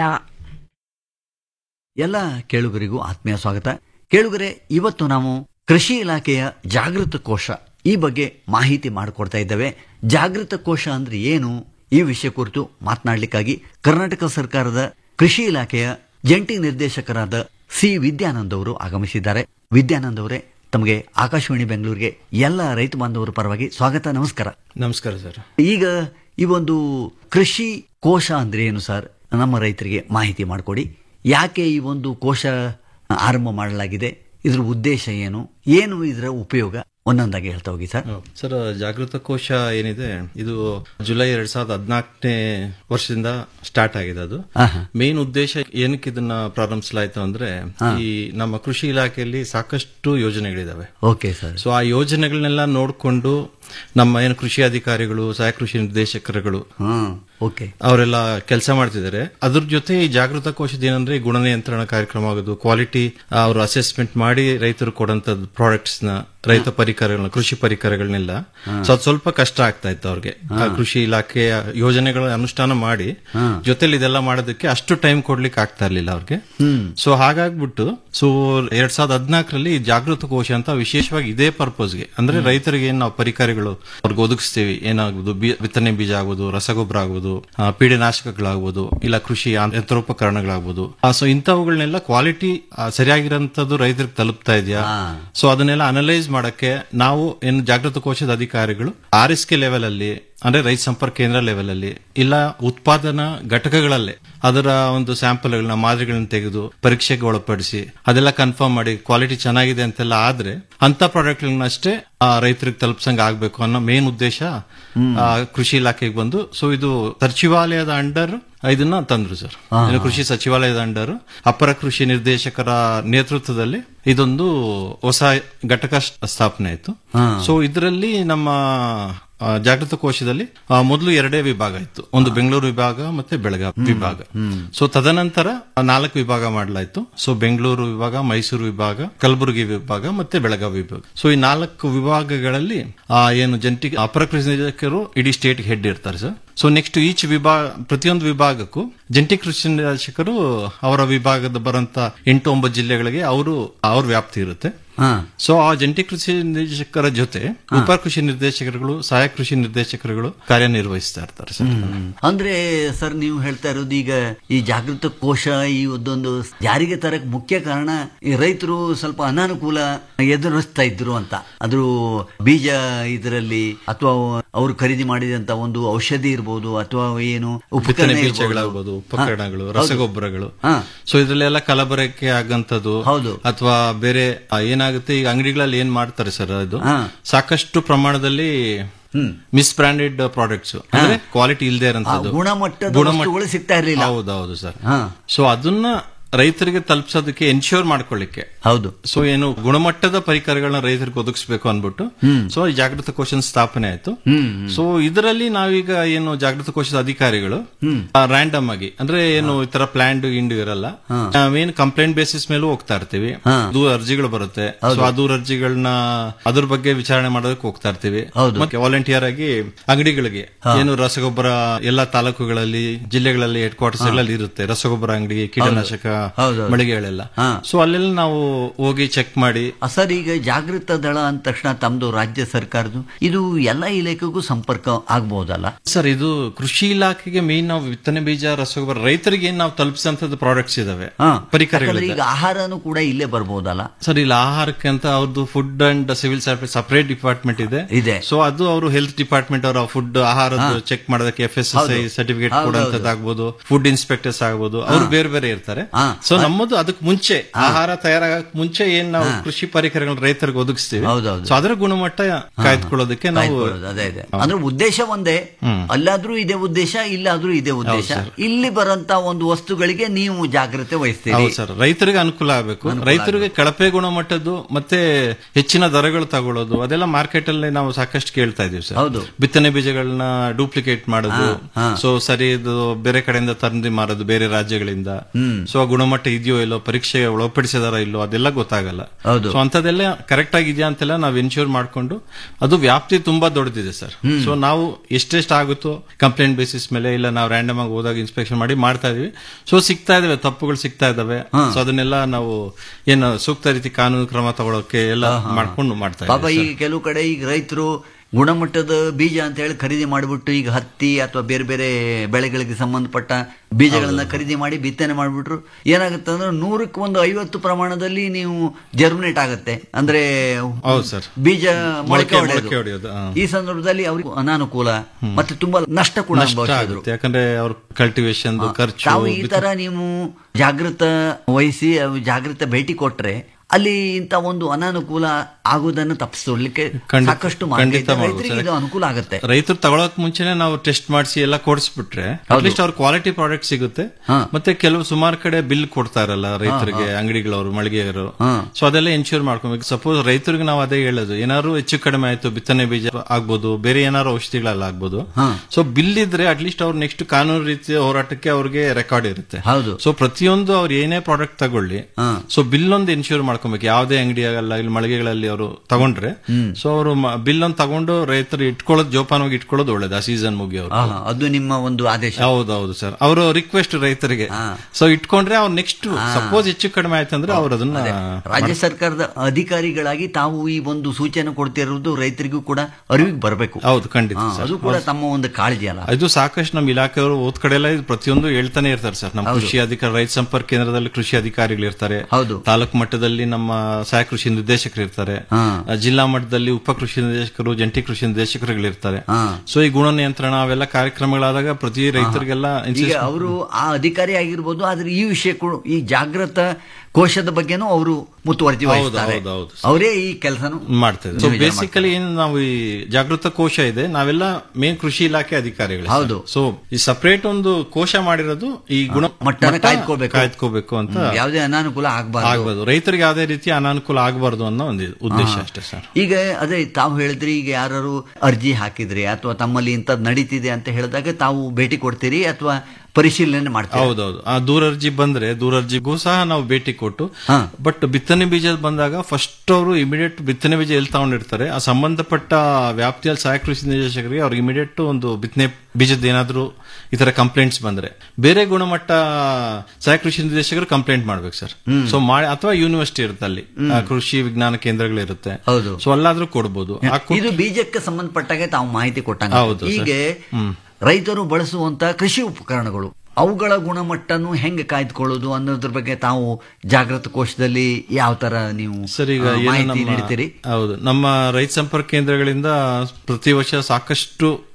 ಎಲ್ಲ ಕೇಳುಗರಿಗೂ ಆತ್ಮೀಯ ಸ್ವಾಗತ ಕೇಳುಗರೆ ಇವತ್ತು ನಾವು ಕೃಷಿ ಇಲಾಖೆಯ ಜಾಗೃತ ಕೋಶ ಈ ಬಗ್ಗೆ ಮಾಹಿತಿ ಮಾಡಿಕೊಡ್ತಾ ಇದ್ದೇವೆ ಜಾಗೃತ ಕೋಶ ಅಂದ್ರೆ ಏನು ಈ ವಿಷಯ ಕುರಿತು ಮಾತನಾಡಲಿಕ್ಕಾಗಿ ಕರ್ನಾಟಕ ಸರ್ಕಾರದ ಕೃಷಿ ಇಲಾಖೆಯ ಜಂಟಿ ನಿರ್ದೇಶಕರಾದ ಸಿ ವಿದ್ಯಾನಂದ್ ಅವರು ಆಗಮಿಸಿದ್ದಾರೆ ವಿದ್ಯಾನಂದ್ ಅವರೇ ತಮಗೆ ಆಕಾಶವಾಣಿ ಬೆಂಗಳೂರಿಗೆ ಎಲ್ಲ ರೈತ ಬಾಂಧವರ ಪರವಾಗಿ ಸ್ವಾಗತ ನಮಸ್ಕಾರ ನಮಸ್ಕಾರ ಸರ್ ಈಗ ಈ ಒಂದು ಕೃಷಿ ಕೋಶ ಅಂದ್ರೆ ಏನು ಸರ್ ನಮ್ಮ ರೈತರಿಗೆ ಮಾಹಿತಿ ಮಾಡಿಕೊಡಿ ಯಾಕೆ ಈ ಒಂದು ಕೋಶ ಆರಂಭ ಮಾಡಲಾಗಿದೆ ಇದ್ರ ಉದ್ದೇಶ ಏನು ಏನು ಇದರ ಉಪಯೋಗ ಒಂದೊಂದಾಗಿ ಹೇಳ್ತಾ ಹೋಗಿ ಸರ್ ಸರ್ ಜಾಗೃತ ಕೋಶ ಏನಿದೆ ಇದು ಜುಲೈ ಎರಡ್ ಸಾವಿರದ ಹದಿನಾಲ್ಕನೇ ವರ್ಷದಿಂದ ಸ್ಟಾರ್ಟ್ ಆಗಿದೆ ಅದು ಆಹಾ. ಮೇನ್ ಉದ್ದೇಶ ಏನಕ್ಕೆ ಇದನ್ನ ಪ್ರಾರಂಭಿಸಲಾಯ್ತು ಅಂದ್ರೆ ಹಾ. ಈ ನಮ್ಮ ಕೃಷಿ ಇಲಾಖೆಯಲ್ಲಿ ಸಾಕಷ್ಟು ಯೋಜನೆಗಳಿದಾವೆ ಓಕೆ ಸರ್ ಸೊ ಆ ಯೋಜನೆಗಳನ್ನೆಲ್ಲ ನೋಡಿಕೊಂಡು ನಮ್ಮ ಏನು ಕೃಷಿ ಅಧಿಕಾರಿಗಳು ಸಹಾಯ ಕೃಷಿ ನಿರ್ದೇಶಕರುಗಳು ಓಕೆ ಅವರೆಲ್ಲ ಕೆಲಸ ಮಾಡ್ತಿದ್ದಾರೆ ಅದ್ರ ಜೊತೆ ಈ ಜಾಗೃತ ಕೋಶದ ಏನಂದ್ರೆ ಈ ಗುಣನಿಯಂತ್ರಣ ಕಾರ್ಯಕ್ರಮ ಆಗೋದು ಕ್ವಾಲಿಟಿ ಅವರು ಅಸೆಸ್ಮೆಂಟ್ ಮಾಡಿ ರೈತರು ಕೊಡಂತದ್ದು ಪ್ರಾಡಕ್ಟ್ಸ್ ನ ರೈತ ಪರಿಕರಗಳನ್ನ ಕೃಷಿ ಪರಿಕರಗಳನ್ನೆಲ್ಲ ಸೊ ಅದು ಸ್ವಲ್ಪ ಕಷ್ಟ ಆಗ್ತಾ ಇತ್ತು ಅವ್ರಿಗೆ ಆ ಕೃಷಿ ಇಲಾಖೆಯ ಯೋಜನೆಗಳ ಅನುಷ್ಠಾನ ಮಾಡಿ ಜೊತೆಲಿ ಇದೆಲ್ಲ ಮಾಡೋದಕ್ಕೆ ಅಷ್ಟು ಟೈಮ್ ಕೊಡ್ಲಿಕ್ಕೆ ಆಗ್ತಾ ಇರ್ಲಿಲ್ಲ ಅವ್ರಿಗೆ ಸೊ ಹಾಗಾಗ್ಬಿಟ್ಟು ಸೊ ಎರಡ್ ಸಾವಿರದ ಹದಿನಾಲ್ಕರಲ್ಲಿ ಜಾಗೃತ ಕೋಶ ಅಂತ ವಿಶೇಷವಾಗಿ ಇದೇ ಪರ್ಪಸ್ಗೆ ಅಂದ್ರೆ ರೈತರಿಗೆ ಏನ್ ನಾವು ಪರಿಕರಗಳು ಅವ್ರಿಗೆ ಒದಗಿಸ್ತೀವಿ ಏನಾಗುವುದು ಬಿ- ಬಿತ್ತನೆ ಬೀಜ ಆಗ್ಬೋದು ರಸಗೊಬ್ಬರ ಆಗ್ಬೋದು ಆ, ಪೀಡನಾಶಕಗಳಾಗ್ಬೋದು ಇಲ್ಲ ಕೃಷಿ ಯಂತ್ರ- ಯಂತ್ರೋಪಕರಣಗಳಾಗ್ಬೋದು ಸೊ ಇಂಥವುಗಳನ್ನೆಲ್ಲ ಕ್ವಾಲಿಟಿ ಸರಿಯಾಗಿರೋಂಥದ್ದು ರೈತರಿಗೆ ತಲುಪ್ತಾ ಇದೆಯಾ ಸೊ ಅದನ್ನೆಲ್ಲ ಅನಲೈಸ್ ಮಾಡಕ್ಕೆ ನಾವು ಏನು ಜಾಗೃತ ಕೋಶದ ಅಧಿಕಾರಿಗಳು ಆರ್ ಎಸ್ ಕೆ ಲೆವೆಲ್ ಅಲ್ಲಿ ಅಂದ್ರೆ ರೈತ ಸಂಪರ್ಕ ಕೇಂದ್ರ ಲೆವೆಲ್ ಅಲ್ಲಿ ಇಲ್ಲ ಉತ್ಪಾದನಾ ಘಟಕಗಳಲ್ಲೇ ಅದರ ಒಂದು ಸ್ಯಾಂಪಲ್ಗಳನ್ನ ಮಾದರಿಗಳನ್ನ ತೆಗೆದು ಪರೀಕ್ಷೆಗೆ ಒಳಪಡಿಸಿ ಅದೆಲ್ಲ ಕನ್ಫರ್ಮ್ ಮಾಡಿ ಕ್ವಾಲಿಟಿ ಚೆನ್ನಾಗಿದೆ ಅಂತೆಲ್ಲ ಆದ್ರೆ ಅಂತ ಪ್ರಾಡಕ್ಟ್ಗಳನ್ನಷ್ಟೇ ರೈತರಿಗೆ ತಲುಪ್ಸಂಗ್ ಆಗ್ಬೇಕು ಅನ್ನೋ ಮೇನ್ ಉದ್ದೇಶ ಆ, ಕೃಷಿ ಇಲಾಖೆಗೆ ಬಂದು ಸೊ ಇದು ಸಚಿವಾಲಯದ ಅಂಡರ್ ಇದನ್ನ ತಂದ್ರು ಸರ್ ಹಾ. ಏನು ಕೃಷಿ ಸಚಿವಾಲಯದ ಅಂಡರ್ ಅಪರ ಕೃಷಿ ನಿರ್ದೇಶಕರ ನೇತೃತ್ವದಲ್ಲಿ ಇದೊಂದು ಹೊಸ ಘಟಕ ಸ್- ಸ್ಥಾಪನೆ ಆಯ್ತು ಹಾ. ಸೊ ಇದರಲ್ಲಿ ನಮ್ಮ ಆ, ಜಾಗೃತ ಕೋಶದಲ್ಲಿ ಆ, ಮೊದಲು ಎರಡೇ ವಿಭಾಗ ಇತ್ತು ಒಂದು ಬೆಂಗಳೂರು ವಿಭಾಗ ಮತ್ತೆ ಬೆಳಗಾವಿ ವಿಭಾಗ ಸೊ ತದನಂತರ ಆ ನಾಲ್ಕು ವಿಭಾಗ ಮಾಡಲಾಯ್ತು ಸೊ ಬೆಂಗಳೂರು ವಿಭಾಗ ಮೈಸೂರು ವಿಭಾಗ ಕಲಬುರಗಿ ವಿಭಾಗ ಮತ್ತೆ ಬೆಳಗಾವಿ ವಿಭಾಗ ಸೊ ಈ ನಾಲ್ಕು ವಿಭಾಗಗಳಲ್ಲಿ ಆ, ಏನು ಜಂಟಿ ಅಪರ ಕೃಷಿ ನಿರ್ದೇಶಕರು ಇಡೀ ಸ್ಟೇಟ್ ಹೆಡ್ ಇರ್ತಾರೆ ಸರ್ ಸೊ ನೆಕ್ಸ್ಟ್ ಈಚ್ ವಿಭಾಗ ಪ್ರತಿಯೊಂದು ವಿಭಾಗಕ್ಕೂ ಜಂಟಿ ಕೃಷಿ ನಿರ್ದೇಶಕರು ಅವರ ವಿಭಾಗದ ಬರಂತ ಎಂಟು ಒಂಬತ್ತು ಜಿಲ್ಲೆಗಳಿಗೆ ಅವರು ಅವ್ರ ವ್ಯಾಪ್ತಿ ಇರುತ್ತೆ ಹಾ. ಸೊ ಆ ಜಂಟಿ ಕೃಷಿ ನಿರ್ದೇಶಕರ ಜೊತೆ ಉಪ ಕೃಷಿ ನಿರ್ದೇಶಕರುಗಳು ಸಹಾಯಕ ಕೃಷಿ ನಿರ್ದೇಶಕರುಗಳು ಕಾರ್ಯನಿರ್ವಹಿಸ್ತಾ ಇರ್ತಾರೆ ಸರ್ ಅಂದ್ರೆ ಸರ್ ನೀವು ಹೇಳ್ತಾ ಇರೋದು ಈಗ ಈ ಜಾಗೃತ ಕೋಶ ಈ ಒಂದೊಂದು ಜಾರಿಗೆ ತರಕ್ ಮುಖ್ಯ ಕಾರಣ ಈ ರೈತರು ಸ್ವಲ್ಪ ಅನಾನುಕೂಲ ಎದುರಿಸ್ತಾ ಇದ್ರು ಅಂತ ಅದು ಬೀಜ ಇದರಲ್ಲಿ ಅಥವಾ ಅವರು ಖರೀದಿ ಮಾಡಿದಂತ ಒಂದು ಔಷಧಿ ಇರ್ಬೋದು ಅಥವಾ ಏನು ಬಿತ್ತನೆ ಉಪಕರಣ ಇರ್ಬೋದು. ಬೀಜಗಳಾಗ್ಬೋದು ಉಪಕರಣಗಳು ಹಾ, ಹೌದು. ರಸಗೊಬ್ಬರಗಳು ಹಾ. ಸೊ ಇದ್ರಲ್ಲೆಲ್ಲ ಕಲಬರಕೆ ಆಗಂತದ್ದು ಅಥವಾ ಬೇರೆ ಆ, ಏನಾಗುತ್ತೆ ಈಗ ಅಂಗಡಿಗಳಲ್ಲಿ ಏನ್ ಮಾಡ್ತಾರೆ ಸರ್ ಅದು ಹಾ. ಸಾಕಷ್ಟು ಪ್ರಮಾಣದಲ್ಲಿ ಮಿಸ್ ಬ್ರಾಂಡೆಡ್ ಪ್ರಾಡಕ್ಟ್ಸ್ ಅಂದ್ರೆ ಕ್ವಾಲಿಟಿ ಇಲ್ಲದೆ ಇರೋಂಥದ್ದು ಆ, ಗುಣಮಟ್ಟದ ವಸ್ತುಗಳು ಸಿಗ್ತಾ ಇರ್ಲಿಲ್ಲ. ಹೌದೌದು ಸರ್ ಹಾ. ಸೊ ಅದನ್ನ ರೈತರಿಗೆ ತಲುಪಿಸೋದಕ್ಕೆ ಎನ್ಶ್ಯೂರ್ ಮಾಡ್ಕೊಳ್ಳಿಕ್ಕೆ ಹೌದು ಸೊ ಏನು ಗುಣಮಟ್ಟದ ಪರಿಕರಗಳನ್ನ ರೈತರಿಗೆ ಒದಗಿಸಬೇಕು ಅನ್ಬಿಟ್ಟು ಸೊ ಈ ಜಾಗೃತ ಕೋಶದ ಸ್ಥಾಪನೆ ಆಯ್ತು ಸೊ ಇದರಲ್ಲಿ ನಾವೀಗ ಏನು ಜಾಗೃತ ಕೋಶದ ಅಧಿಕಾರಿಗಳು ರ್ಯಾಂಡಮ್ ಆಗಿ ಅಂದ್ರೆ ಏನು ಈ ತರ ಪ್ಲಾನ್ ಇಂಡು ಇರಲ್ಲ ನಾವೇನು ಕಂಪ್ಲೇಂಟ್ ಬೇಸಿಸ್ ಮೇಲೂ ಹೋಗ್ತಾ ಇರ್ತೀವಿ ದೂರ ಅರ್ಜಿಗಳು ಬರುತ್ತೆ ಸೊ ಆ ದೂರ ಅರ್ಜಿಗಳನ್ನ ಅದ್ರ ಬಗ್ಗೆ ವಿಚಾರಣೆ ಮಾಡೋದಕ್ಕೆ ಹೋಗ್ತಾ ಇರ್ತೀವಿ ಮತ್ತೆ ವಾಲಂಟಿಯರ್ ಆಗಿ ಅಂಗಡಿಗಳಿಗೆ ಏನು ರಸಗೊಬ್ಬರ ಎಲ್ಲಾ ತಾಲೂಕುಗಳಲ್ಲಿ ಜಿಲ್ಲೆಗಳಲ್ಲಿ ಹೆಡ್ ಕ್ವಾರ್ಟರ್ಸ್ ಗಳಲ್ಲಿ ಇರುತ್ತೆ ರಸಗೊಬ್ಬರ ಅಂಗಡಿ ಕೀಟನಾಶಕ ಹೌದೌದು. ಮಳಿಗೆಗಳೆಲ್ಲ ಸೊ ಅಲ್ಲೆಲ್ಲ ನಾವು ಹೋಗಿ ಚೆಕ್ ಮಾಡಿ ಸರ್ ಈಗ ಜಾಗೃತ ದಳ ಅಂದ ತಕ್ಷಣ ತಮ್ದು ರಾಜ್ಯ ಸರ್ಕಾರದ್ದು ಇದು ಎಲ್ಲ ಇಲಾಖೆಗೂ ಸಂಪರ್ಕ ಆಗ್ಬಹುದಲ್ಲ ಸರ್ ಇದು ಕೃಷಿ ಇಲಾಖೆಗೆ ಮೇನ್ ನಾವು ಬಿತ್ತನೆ ಬೀಜ ರಸಗೊಬ್ಬರ ರೈತರಿಗೆ ಏನ್ ನಾವು ತಲುಪಿಸಂತದ್ದು ಪ್ರಾಡಕ್ಟ್ಸ್ ಇದಾವೆ ಯಾಕಂದ್ರೆ ಪರಿಕರಗಳಿದೆ ಈಗ ಆಹಾರನೂ ಕೂಡ ಇಲ್ಲೇ ಬರ್ಬೋದಲ್ಲ ಸರ್ ಇಲ್ಲಿ ಆಹಾರಕ್ಕೆ ಅಂತ ಅವ್ರದ್ದು food and civil service separate department ಇದೆ ಇದೆ ಸೊ ಅದು ಅವರು ಹೆಲ್ತ್ ಡಿಪಾರ್ಟ್ಮೆಂಟ್ ಅವರ ಫುಡ್ ಆಹಾರದ ಹಾ. ಚೆಕ್ ಮಾಡೋದಕ್ಕೆ ಎಫ್ ಎಸ್ ಎಸ್ ಐ ಹೌದು. ಸರ್ಟಿಫಿಕೇಟ್ ಹೌದು, ಕೊಡುವಂತದ್ದು ಆಗ್ಬೋದು ಫುಡ್ ಇನ್ಸ್ಪೆಕ್ಟರ್ಸ್ ಆಗ್ಬೋದು ಅವರು ಬೇರೆ ಬೇರೆ ಇರ್ತಾರೆ ಹಾ. ಸೊ ನಮ್ಮದು ಅದಕ್ಕೆ ಮುಂಚೆ ಆಹಾರ ತಯಾರಾಗಕ್ ಮುಂಚೆ ಏನ್ ನಾವು ಕೃಷಿ ಪರಿಕರಗಳನ್ನ ರೈತರಿಗೆ ಒದಗಿಸ್ತೀವಿ ಹೌದೌದು. ಸೊ ಅದರ ಗುಣಮಟ್ಟ ಕಾಯ್ದುಕೊಳ್ಳೋದಕ್ಕೆ ನಾವು ಕಾಯ್ದುಕೊಳ್ಳೋದು, ಅದೇ ಇದೆ ಅಂದ್ರೆ ಉದ್ದೇಶ ಒಂದೇ ಅಲ್ಲಾದ್ರೂ ಇದೇ ಉದ್ದೇಶ ಇಲ್ಲಾದ್ರೂ ಇದೇ ಉದ್ದೇಶ ಇಲ್ಲಿ ಬರಂತ ಒಂದು ವಸ್ತುಗಳಿಗೆ ನೀವು ಜಾಗ್ರತೆ ವಹಿಸ್ತೀರಿ ಹೌದು ಸರ್ ರೈತರಿಗೆ ಅನುಕೂಲ ಆಗಬೇಕು ರೈತರಿಗೆ ಕಳಪೆ ಗುಣಮಟ್ಟದ್ದು ಮತ್ತೆ ಹೆಚ್ಚಿನ ದರಗಳು ತಗೊಳ್ಳೋದು ಅದೆಲ್ಲ ಮಾರ್ಕೆಟ್ ಅಲ್ಲಿ ನಾವು ಸಾಕಷ್ಟು ಕೇಳ್ತಾ ಇದೀವಿ ಸರ್ ಹೌದು. ಬಿತ್ತನೆ ಬೀಜಗಳನ್ನ ಡೂಪ್ಲಿಕೇಟ್ ಮಾಡೋದು ಹಾ, ಹಾ. ಸೊ ಸರಿ ಇದು ಬೇರೆ ಕಡೆಯಿಂದ ತಂದು ಮಾರೋದು ಬೇರೆ ರಾಜ್ಯಗಳಿಂದ ಹ್ಮ್. ಸೊ ಆ ಗುಣಮಟ್ಟ ಇದೆಯೋ ಇಲ್ಲೋ ಪರೀಕ್ಷೆಗೆ ಒಳಪಡಿಸಿದಾರ ಇಲ್ಲೋ ಅದೆಲ್ಲ ಗೊತ್ತಾಗಲ್ಲ ಹೌದು. ಸೊ ಅಂತದೆಲ್ಲ ಕರೆಕ್ಟ್ ಆಗಿದೆಯಾ ಅಂತೆಲ್ಲ ನಾವು ಎನ್ಶೂರ್ ಮಾಡ್ಕೊಂಡು ಅದು ವ್ಯಾಪ್ತಿ ತುಂಬಾ ದೊಡ್ಡದಿದೆ ಸರ್ ಸೊ ನಾವು ಎಷ್ಟೆಷ್ಟು ಆಗುತ್ತೋ ಕಂಪ್ಲೇಂಟ್ ಬೇಸಿಸ್ ಮೇಲೆ ಇಲ್ಲ ನಾವು ರ್ಯಾಂಡಮ್ ಆಗಿ ಹೋದಾಗ ಇನ್ಸ್ಪೆಕ್ಷನ್ ಮಾಡಿ ಮಾಡ್ತಾ ಇದೀವಿ ಸೊ ಸಿಗ್ತಾ ಇದಾವೆ ತಪ್ಪುಗಳು ಸಿಗ್ತಾ ಇದಾವೆ ಸೊ ಅದನ್ನೆಲ್ಲ ನಾವು ಏನು ಸೂಕ್ತ ರೀತಿ ಕಾನೂನು ಕ್ರಮ ತಗೊಳ್ಳೋಕೆ ಎಲ್ಲ ಮಾಡ್ಕೊಂಡು ಮಾಡ್ತಾ ಪಾಪ ಇದ್ದೀವಿ ಈಗ ಕೆಲವು ಕಡೆ ಈಗ ರೈತರು ಗುಣಮಟ್ಟದ ಬೀಜ ಅಂತ ಹೇಳಿ ಖರೀದಿ ಮಾಡಿಬಿಟ್ಟು ಈಗ ಹತ್ತಿ ಅಥವಾ ಬೇರೆ ಬೇರೆ ಬೆಳೆಗಳಿಗೆ ಸಂಬಂಧಪಟ್ಟ ಬೀಜಗಳನ್ನ ಖರೀದಿ ಮಾಡಿ ಬಿತ್ತನೆ ಮಾಡಿಬಿಟ್ರು ಏನಾಗುತ್ತೆ ಅಂದ್ರೆ ನೂರಕ್ಕೆ ಒಂದು ಐವತ್ತು ಪ್ರಮಾಣದಲ್ಲಿ ನೀವು ಜರ್ಮಿನೇಟ್ ಆಗುತ್ತೆ ಅಂದ್ರೆ ಹೌದು ಸರ್ ಬೀಜ ಮೊಳಕೆ ಮೊಳಕೆ- ಹೊಡೆಯೋದು. ಮೊಳಕೆ ಹೊಡೆಯೋದು, ಹಾ. ಈ ಸಂದರ್ಭದಲ್ಲಿ ಅವ್ರಿಗೆ ಅನಾನುಕೂಲ ಮತ್ತೆ ತುಂಬಾ ನಷ್ಟ ಕೂಡ ನಷ್ಟ ಅನುಭವಿಸಿದ್ರು ಆಗುತ್ತೆ ಯಾಕಂದ್ರೆ ಅವ್ರ ಕಲ್ಟಿವೇಶನ್ ಖರ್ಚು ತಾವು ಈ ಬಿತ್ತನೆ- ತರ ನೀವು ಜಾಗೃತ ವಹಿಸಿ ಅವು ಜಾಗೃತ ಭೇಟಿ ಕೊಟ್ರೆ ಅಲ್ಲಿ ಇಂತ ಒಂದು ಅನಾನುಕೂಲ ಆಗುವುದನ್ನು ತಪ್ಪಿಸಲಿಕ್ಕೆ ಖಂಡಿತ- ಸಾಕಷ್ಟು ಮಾರ್ಗ ಖಂಡಿತ ಇದೆ. ಮಾಡ್ಬೋದು ರೈತರಿಗೆ ಸರ್. ಇದು ಅನುಕೂಲ ಆಗುತ್ತೆ ರೈತರು ತಗೊಳಕ್ ಮುಂಚೆನೆ ನಾವು ಟೆಸ್ಟ್ ಮಾಡಿಸಿ ಎಲ್ಲ ಕೊಡಿಸ್ಬಿಟ್ರೆ ಅಟ್ಲೀಸ್ಟ್ ಅವ್ರ ಕ್ವಾಲಿಟಿ ಪ್ರಾಡಕ್ಟ್ ಸಿಗುತ್ತೆ ಮತ್ತೆ ಕೆಲವು ಸುಮಾರು ಕಡೆ ಬಿಲ್ ಕೊಡ್ತಾ ಇರಲ್ಲ ರೈತರಿಗೆ ಅಂಗಡಿಗಳವರು ಮಳಿಗೆಯವರು ಸೊ ಅದೆಲ್ಲ ಇನ್ಶೂರ್ ಮಾಡ್ಕೊಬೇಕು ಸಪೋಸ್ ರೈತರಿಗೆ ನಾವು ಅದೇ ಹೇಳೋದು ಏನಾದ್ರು ಹೆಚ್ಚು ಕಡಿಮೆ ಆಯ್ತು ಬಿತ್ತನೆ ಬೀಜ ಆಗ್ಬೋದು ಬೇರೆ ಏನಾದ್ರು ಔಷಧಿಗಳೆಲ್ಲ ಆಗ್ಬೋದು ಸೊ ಬಿಲ್ ಇದ್ರೆ ಅಟ್ಲೀಸ್ಟ್ ಅವ್ರು ನೆಕ್ಸ್ಟ್ ಕಾನೂನು ರೀತಿಯ ಹೋರಾಟಕ್ಕೆ ಅವ್ರಿಗೆ ರೆಕಾರ್ಡ್ ಇರುತ್ತೆ ಹೌದು ಸೊ ಪ್ರತಿಯೊಂದು ಅವ್ರು ಏನೇ ಪ್ರಾಡಕ್ಟ್ ತಗೊಳ್ಳಿ ಸೊ ಬಿಲ್ ಒಂದು ಇನ್ಶೂರ್ ಮಾಡ್ಕೊಬೇಕು ಯಾವುದೇ ಅಂಗಡಿ ಆಗಲ್ಲ ಇಲ್ಲಿ ಮಳಿಗೆಗಳಲ್ಲಿ ಅವರು ತಗೊಂಡ್ರೆ ಸೊ ಅವರು ಬಿಲ್ ಒಂದು ತಗೊಂಡು ರೈತರು ಇಟ್ಕೊಳ್ಳೋದು ಜೋಪಾನವಾಗಿ ಇಟ್ಕೊಳ್ಳೋದು ಒಳ್ಳೇದು ಆ ಸೀಸನ್ ಮುಗಿಯೋರು ಆಹಾ, ಅದು ನಿಮ್ಮ ಒಂದು ಆದೇಶ ಹೌದೌದು ಸರ್ ಅವರು ರಿಕ್ವೆಸ್ಟ್ ರೈತರಿಗೆ ಸೊ ಇಟ್ಕೊಂಡ್ರೆ ಅವ್ರು ನೆಕ್ಸ್ಟ್ ಸಪೋಸ್ ಹೆಚ್ಚು ಕಡಿಮೆ ಆಯ್ತಂದ್ರೆ ಅವ್ರು ಅದನ್ನ ರಾಜ್ಯ ಸರ್ಕಾರದ ಅಧಿಕಾರಿಗಳಾಗಿ ತಾವು ಈ ಒಂದು ಸೂಚನೆ ಕೊಡ್ತಿರುವುದು ರೈತರಿಗೂ ಕೂಡ ಅರಿವಿಗೆ ಬರಬೇಕು ಹೌದು ಖಂಡಿತ ಹಾ, ಸರ್. ಅದು ಕೂಡ ತಮ್ಮ ಒಂದು ಕಾಳಜಿ ಅಲ್ಲ ಇದು ಸಾಕಷ್ಟು ನಮ್ಮ ಇಲಾಖೆಯವರು ಓದ್ ಕಡೆ ಎಲ್ಲ ಇದು ಪ್ರತಿಯೊಂದು ಹೇಳ್ತಾನೆ ಇರ್ತಾರೆ ಸರ್ ನಮ್ಮ ಹೌದು. ಕೃಷಿ ಅಧಿಕಾರಿ ರೈತ ಸಂಪರ್ಕ ಕೇಂದ್ರದಲ್ಲಿ ಕೃಷಿ ಅಧಿಕಾರಿಗಳು ಇರ್ತಾರೆ ಹೌದು. ತಾಲೂಕು ಮಟ್ಟದಲ್ಲಿ ನಮ್ಮ ಸಹಾಯಕ ಕೃಷಿ ನಿರ್ದೇಶಕರು ಇರ್ತಾರೆ ಹಾ. ಆ, ಜಿಲ್ಲಾ ಮಟ್ಟದಲ್ಲಿ ಉಪ ಕೃಷಿ ನಿರ್ದೇಶಕರು ಜಂಟಿ ಕೃಷಿ ನಿರ್ದೇಶಕರುಗಳು ಇರ್ತಾರೆ ಹಾ. ಸೊ ಈ ಗುಣ ನಿಯಂತ್ರಣ ಅವೆಲ್ಲ ಕಾರ್ಯಕ್ರಮಗಳಾದಾಗ ಪ್ರತಿ ರೈತರಿಗೆಲ್ಲ ಈಗ insist- ಅವರು ಆ ಅಧಿಕಾರಿ ಆಗಿರ್ಬೋದು ಆದ್ರೆ ಈ ವಿಷಯಗಳು ಈ ಜಾಗೃತ ಕೋಶದ ಬಗ್ಗೆನೂ ಅವರು ಮುತುವರ್ಜಿ ಹೌದು, ವಹಿಸ್ತಾರೆ ಹೌದು, ಹೌದು. ಅವರೇ ಈ ಕೆಲಸನು ಮಾಡ್ತೇವೆ ಸೊ ಬೇಸಿಕಲಿ ಏನು ನಾವು ಈ ಜಾಗೃತ ಕೋಶ ಇದೆ ನಾವೆಲ್ಲ ಮೇನ್ ಕೃಷಿ ಇಲಾಖೆ ಅಧಿಕಾರಿಗಳು ಹೌದು. ಸೊ ಈ ಸಪರೇಟ್ ಒಂದು ಕೋಶ ಮಾಡಿರೋದು ಈ ಗುಣ ಮಟ್ಟನ ಮಟ್ಟ ಕಾಯ್ದುಕೊಳ್ಬೇಕು. ಕಾಯ್ದುಕೋಬೇಕು ಅಂತ ಹ್ಮ್, ಯಾವುದೇ ಅನಾನುಕೂಲ ಆಗ್ಬಾರ್ದು ಆಗ್ಬಾರ್ದು ರೈತರಿಗೆ ಯಾವುದೇ ರೀತಿ ಅನಾನುಕೂಲ ಆಗಬಾರ್ದು ಅನ್ನೋ ಒಂದು ಉದ್ದೇಶ ಹಾ. ಅಷ್ಟೇ ಸರ್ ಈಗ ಅದೇ ತಾವು ಹೇಳಿದ್ರಿ ಈಗ ಯಾರು ಅರ್ಜಿ ಹಾಕಿದ್ರಿ ಅಥವಾ ತಮ್ಮಲ್ಲಿ ಇಂಥದ್ದು ನಡೀತಿದೆ ಅಂತ ಹೇಳಿದಾಗ ತಾವು ಭೇಟಿ ಕೊಡ್ತೀರಿ ಅಥವಾ ಪರಿಶೀಲನೆ ಮಾಡ್ತೀರಿ ಹೌದೌದು ಆ ದೂರರ್ಜಿ ಬಂದ್ರೆ ದೂರರ್ಜಿಗೂ ಸಹ ನಾವು ಭೇಟಿ ಕೊಟ್ಟು ಬಟ್ ಬಿತ್ತನೆ ಬೀಜ ಬಂದಾಗ ಫಸ್ಟ್ ಅವರು ಇಮಿಡಿಯೇಟ್ ಬಿತ್ತನೆ ಬೀಜ ಎಲ್ಲಿ ತಗೊಂಡಿರ್ತಾರೆ ಆ ಸಂಬಂಧಪಟ್ಟ ವ್ಯಾಪ್ತಿಯಲ್ಲಿ ಸಹಾಯಕ ಕೃಷಿ ನಿರ್ದೇಶಕರಿಗೆ ಅವ್ರಿಗೆ ಇಮಿಡಿಯೇಟ್ ಒಂದು ಬಿತ್ತನೆ ಬೀಜದ ಏನಾದ್ರು ಈ ತರ ಕಂಪ್ಲೇಂಟ್ಸ್ ಬಂದ್ರೆ ಬೇರೆ ಗುಣಮಟ್ಟ ಸಹಾಯಕ ಕೃಷಿ ನಿರ್ದೇಶಕರು ಕಂಪ್ಲೇಂಟ್ ಮಾಡ್ಬೇಕು ಸರ್ ಸೊ ಮಾಡಿ ಅಥವಾ ಯೂನಿವರ್ಸಿಟಿ ಇರುತ್ತೆ ಅಲ್ಲಿ ಆ ಕೃಷಿ ವಿಜ್ಞಾನ ಕೇಂದ್ರಗಳಿರುತ್ತೆ ಹೌದು ಸೊ ಅಲ್ಲಾದ್ರೂ ಕೊಡ್ಬೋದು ಆ ಕೊ- ಇದು ಬೀಜಕ್ಕೆ ಸಂಬಂಧಪಟ್ಟಾಗೆ ತಾವು ಮಾಹಿತಿ ಕೊಟ್ಟಂಗ ಹೌದು ಸರ್. ಹೀಗೆ ಹ್ಮ್. ರೈತರು ಬಳಸುವಂತ ಕೃಷಿ ಉಪಕರಣಗಳು ಅವುಗಳ ಗುಣಮಟ್ಟನು ಹೆಂಗೆ ಕಾಯ್ದುಕೊಳ್ಳೋದು ಅನ್ನೋದ್ರ ಬಗ್ಗೆ ತಾವು ಜಾಗೃತ ಕೋಶದಲ್ಲಿ ಯಾವ ತರ ನೀವು ಸರ್ ಈಗ ಆ, ಏನು ಮಾಹಿತಿ ನಮ್ಮ ನೀಡ್ತೀರಿ ಹೌದು ನಮ್ಮ ರೈತ ಸಂಪರ್ಕ ಕೇಂದ್ರಗಳಿಂದ ಪ್ರತಿ ವರ್ಷ ಸಾಕಷ್ಟು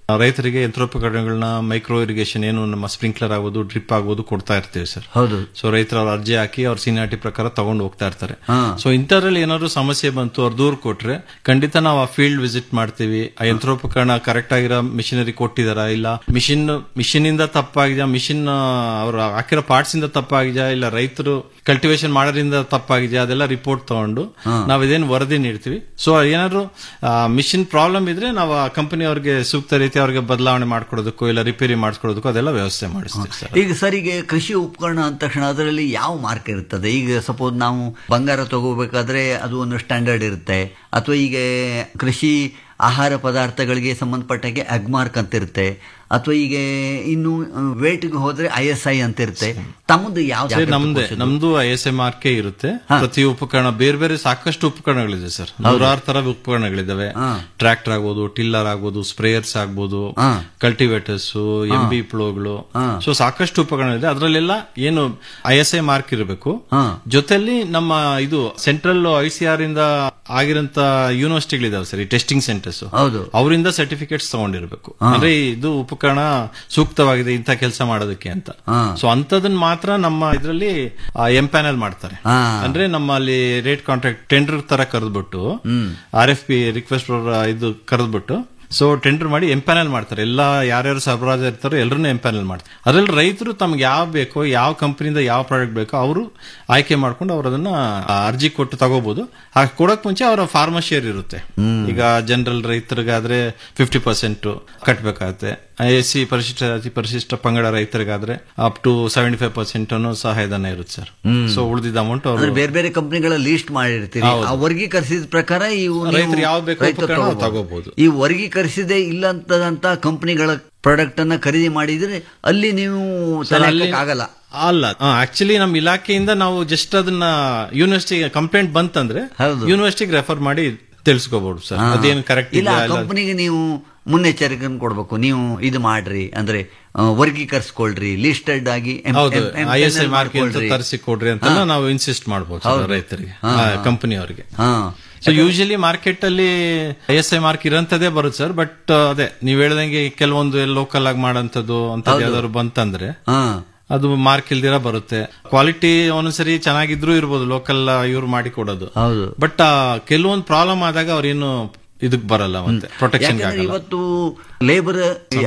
ರೈತರಿಗೆ ಯಂತ್ರೋಪಕರಣಗಳನ್ನ ಮೈಕ್ರೋ ಇರಿಗೇಷನ್ ಏನು ನಮ್ಮ ಸ್ಪ್ರಿಂಕ್ಲರ್ ಆಗ್ಬೋದು ಡ್ರಿಪ್ ಆಗ್ಬೋದು ಕೊಡ್ತಾ ಇರ್ತೀವಿ ಸರ್ ಹೌದು ಸೊ ರೈತರು ಅವ್ರ ಅರ್ಜಿ ಹಾಕಿ ಅವ್ರ ಸೀನಿಯಾರಿಟಿ ಪ್ರಕಾರ ತಗೊಂಡು ಹೋಗ್ತಾ ಇರ್ತಾರೆ ಹಾ. ಸೊ ಇಂಥದ್ರಲ್ಲಿ ಏನಾದ್ರು ಸಮಸ್ಯೆ ಬಂತು ಅವ್ರು ದೂರ ಕೊಟ್ರೆ ಖಂಡಿತ ನಾವು ಆ ಫೀಲ್ಡ್ ವಿಸಿಟ್ ಮಾಡ್ತೀವಿ ಆ ಯಂತ್ರೋಪಕರಣ ಕರೆಕ್ಟ್ ಆಗಿರೋ ಮಿಷಿನರಿ ಕೊಟ್ಟಿದಾರ ಇಲ್ಲ ಮಿಷಿನ್ ಮಿಷಿನ್ ಇಂದ ತಪ್ಪಾಗಿದೆಯಾ ಮಿಷಿನ್ ಅವ್ರು ಹಾಕಿರೋ ಪಾರ್ಟ್ಸ್ ಇಂದ ತಪ್ಪಾಗಿದೆಯಾ ಇಲ್ಲ ರೈತರು ಕಲ್ಟಿವೇಶನ್ ಮಾಡೋದ್ರಿಂದ ತಪ್ಪಾಗಿದೆಯಾ ಅದೆಲ್ಲ ರಿಪೋರ್ಟ್ ತಗೊಂಡು ಹಾ. ನಾವು ಇದೇನು ವರದಿ ನೀಡ್ತೀವಿ ಸೊ ಏನಾದ್ರು ಮಿಷಿನ್ ಪ್ರಾಬ್ಲಮ್ ಇದ್ರೆ ನಾವು ಆ ಕಂಪನಿ ಅವ್ರಿಗೆ ಸೂಕ್ತ ರೀತಿ ಅವ್ರಿಗೆ ಬದಲಾವಣೆ ಮಾಡ್ಕೊಡೋದಕ್ಕೂ ಇಲ್ಲ ರಿಪೇರಿ ಮಾಡಿಸ್ಕೊಡೋದಕ್ಕೂ ಅದೆಲ್ಲ ವ್ಯವಸ್ಥೆ ಮಾಡಿಸ್ತೀವಿ ಸರ್ ಈಗ ಸರ್ ಈಗ ಕೃಷಿ ಉಪಕರಣ ಅಂದ ತಕ್ಷಣ ಅದರಲ್ಲಿ ಯಾವ ಮಾರ್ಕ್ ಇರ್ತದೆ ಈಗ ಸಪೋಸ್ ನಾವು ಬಂಗಾರ ತಗೋಬೇಕಾದ್ರೆ ಅದು ಒಂದು ಸ್ಟ್ಯಾಂಡರ್ಡ್ ಇರುತ್ತೆ ಅಥವಾ ಈಗ ಕೃಷಿ ಆಹಾರ ಪದಾರ್ಥಗಳಿಗೆ ಸಂಬಂಧಪಟ್ಟಾಗೆ ಅಗ್ಮಾರ್ಕ್ ಅಂತ ಇರುತ್ತೆ ಅಥವಾ ಈಗ ಇನ್ನು ವೇಟ್ಗೆ ಹೋದ್ರೆ ಐ ಎಸ್ ಐ ಅಂತ ಇರುತ್ತೆ ತಮ್ಮದು ಯಾವ ಸರ್, ನಮ್ದೇ ನಮ್ದು I S M R K ಇರುತ್ತೆ ಪ್ರತಿ ಉಪಕರಣ ಬೇರೆ ಬೇರೆ ಸಾಕಷ್ಟು ಉಪಕರಣಗಳಿದೆ ಸರ್ ನೂರಾರು ತರ ಉಪಕರಣಗಳಿದಾವೆ ಟ್ರ್ಯಾಕ್ಟರ್ ಆಗ್ಬೋದು ಟಿಲ್ಲರ್ ಆಗ್ಬೋದು ಸ್ಪ್ರೇಯರ್ಸ್ ಆಗ್ಬೋದು ಕಲ್ಟಿವೇಟರ್ಸ್ ಎಂ ಬಿ ಪ್ಲೋಗಳು ಸೊ ಸಾಕಷ್ಟು ಉಪಕರಣಗಳಿದೆ ಅದರಲ್ಲೆಲ್ಲ ಏನು ಐ ಎಸ್ ಐ ಮಾರ್ಕ್ ಇರಬೇಕು ಜೊತೆಲಿ ನಮ್ಮ ಇದು ಸೆಂಟ್ರಲ್ ಐ ಸಿ ಆರ್ ಇಂದ ಆಗಿರಂತ ಯೂನಿವರ್ಸಿಟಿಗಳಿದಾವೆ ಸರ್ ಈ ಟೆಸ್ಟಿಂಗ್ ಸೆಂಟರ್ಸ್ ಹೌದು ಅವರಿಂದ ಸರ್ಟಿಫಿಕೇಟ್ಸ್ ತಗೊಂಡಿರ್ಬೇಕು ಅಂದ್ರೆ ಇದು ಉಪಕರಣ ಸೂಕ್ತವಾಗಿದೆ ಇಂಥ ಕೆಲಸ ಮಾಡೋದಕ್ಕೆ ಅಂತ ಸೊ ಅಂತದನ್ನ ಮಾತ್ರ ನಮ್ಮ ಇದರಲ್ಲಿ ಎಂ ಪ್ಯಾನಲ್ ಮಾಡ್ತಾರೆ ಅಂದ್ರೆ ನಮ್ಮಲ್ಲಿ ರೇಟ್ ಕಾಂಟ್ರಾಕ್ಟ್ ಟೆಂಡರ್ ತರ ಕರೆದ್ಬಿಟ್ಟು ಆರ್ ಎಫ್ ಪಿ ರಿಕ್ವೆಸ್ಟ್ ಇದು ಕರೆದ್ಬಿಟ್ಟು ಸೊ ಟೆಂಡರ್ ಮಾಡಿ ಎಂಪ್ಯಾನಲ್ ಮಾಡ್ತಾರೆ ಎಲ್ಲ ಯಾರ್ಯಾರು ಸರಬರಾಜು ಇರ್ತಾರೋ ಎಲ್ಲರನ್ನೂ ಎಂಪ್ಯಾನಲ್ ಮಾಡ್ತಾರೆ ಅದರಲ್ಲಿ ರೈತರು ತಮ್ಗೆ ಯಾವ ಬೇಕೋ ಯಾವ ಕಂಪನಿಯಿಂದ ಯಾವ ಪ್ರಾಡಕ್ಟ್ ಬೇಕೋ ಅವರು ಆಯ್ಕೆ ಮಾಡ್ಕೊಂಡು ಅವ್ರು ಅದನ್ನ ಆ, ಅರ್ಜಿ ಕೊಟ್ಟು ತಗೋಬಹುದು ಆ ಕೊಡಕ್ ಮುಂಚೆ ಅವರ ಫಾರ್ಮರ್ ಶೇರ್ ಇರುತ್ತೆ ಈಗ ಜನರಲ್ ರೈತರಿಗಾದ್ರೆ ಫಿಫ್ಟಿ ಪರ್ಸೆಂಟ್ ಕಟ್ಬೇಕಾಗತ್ತೆ ಎಸ್ ಸಿ ಪರಿಶಿಷ್ಟ ಅತಿ ಪರಿಶಿಷ್ಟ ಪಂಗಡ ರೈತರಿಗಾದ್ರೆ up to seventy five percent ಅನ್ನೋ ಸಹಾಯಧನ ಇರುತ್ತೆ ಸರ್ ಹ್ಮ್. ಸೊ ಉಳಿದಿದ್ದ ಅಮೌಂಟ್ ಅಂದ್ರೆ ಅವರು ಬೇರೆ ಬೇರೆ ಕಂಪನಿಗಳ ಲೀಸ್ಟ್ ಮಾಡಿರ್ತೀರಿ ಹೌದು. ಆ ವರ್ಗೀಕರಿಸಿದ ಪ್ರಕಾರ ಇವು ನೀವು ರೈತರು ಯಾವ ಬೇಕೋ ರೈತರು ಉಪಕರಣ ತಗೋಬಹುದು. ತಗೋಬಹುದು. ಈ ವರ್ಗೀಕರಿಸದೆ ಇಲ್ಲ ಅಂತದಂತ ಕಂಪನಿಗಳ ಪ್ರಾಡಕ್ಟ್ ಅನ್ನ ಖರೀದಿ ಮಾಡಿದ್ರೆ ಅಲ್ಲಿ ನೀವು ಸರ್, ತಲೆ ಅಲ್ಲಿ- ಆಗಲ್ಲ ಅಲ್ಲ ಆಕ್ಚುಲಿ ನಮ್ಮ ಇಲಾಖೆಯಿಂದ ನಾವು ಜಸ್ಟ್ ಅದನ್ನ ಯೂನಿವರ್ಸಿಟಿ ಕಂಪ್ಲೇಂಟ್ ಬಂತಂದ್ರೆ ಯೂನಿವರ್ಸಿಟಿಗೆ ರೆಫರ್ ಮಾಡಿ ತಿಳಿಸ್ಕೋಬಹುದು ಸರ್ ಹಾ. ಅದೇನು ಕರೆಕ್ಟ್ ಇಲ್ಲ ಇಲ್ಲ ಆ ಕಂಪನಿಗೆ ನೀವು ಮುನ್ನೆಚ್ಚರಿಕೆ ಕೊಡ್ಬೇಕು ನೀವು ಇದು ಮಾಡ್ರಿ ಅಂದ್ರೆ ಆ, ವರ್ಗೀಕರಿಸ್ಕೊಳ್ರಿ ಲಿಸ್ಟೆಡ್ ಆಗಿ ಎಂ- ಹೌದು ಎಂ- ಎಂ- ಐ ಎಸ್ ಐ ಎಂ- ಮಾರ್ಕ್ ಮಾಡ್ಕೊಳ್ರಿ. ತರಿಸಿ ಕೊಡ್ರಿ ಅಂತೆಲ್ಲ ಹಾ. ನಾವು ಇನ್ಸಿಸ್ಟ್ ಮಾಡಬಹುದು ಹೌದು. ರೈತರಿಗೆ ಹಾ, ಹಾ. ಕಂಪನಿ ಅವರಿಗೆ ಹಾ. ಸೊ ಯೂಶಲಿ ಮಾರ್ಕೆಟ್ ಅಲ್ಲಿ ಐ ಎಸ್ ಐ ಮಾರ್ಕ್ ಇರೋಂಥದ್ದೇ ಬರುತ್ತೆ ಸರ್ ಬಟ್ ಅದೇ ನೀವ್ ಹೇಳ್ದಂಗೆ ಕೆಲವೊಂದು ಲೋಕಲ್ ಆಗಿ ಮಾಡೋಂಥದ್ದು ಅಂತ ಹೌದು. ಯಾವ್ದಾದ್ರು ಬಂತಂದ್ರೆ ಹಾ. ಅದು ಮಾರ್ಕ್ ಇಲ್ದಿರ ಬರುತ್ತೆ ಕ್ವಾಲಿಟಿ ಒಂದೊಂದ್ಸರಿ ಚೆನ್ನಾಗಿದ್ರು ಇರ್ಬೋದು ಲೋಕಲ್ ಇವ್ರು ಮಾಡಿ ಕೊಡೋದು ಹೌದು ಬಟ್ ಕೆಲವೊಂದು ಪ್ರಾಬ್ಲಮ್ ಆದಾಗ ಅವ್ರೇನು ಇದಕ್ ಬರಲ್ಲ ಮತ್ತೆ ಪ್ರೊಟೆಕ್ಷನ್ ಯಾಕಂದ್ರೆ ಇವತ್ತು ಲೇಬರ್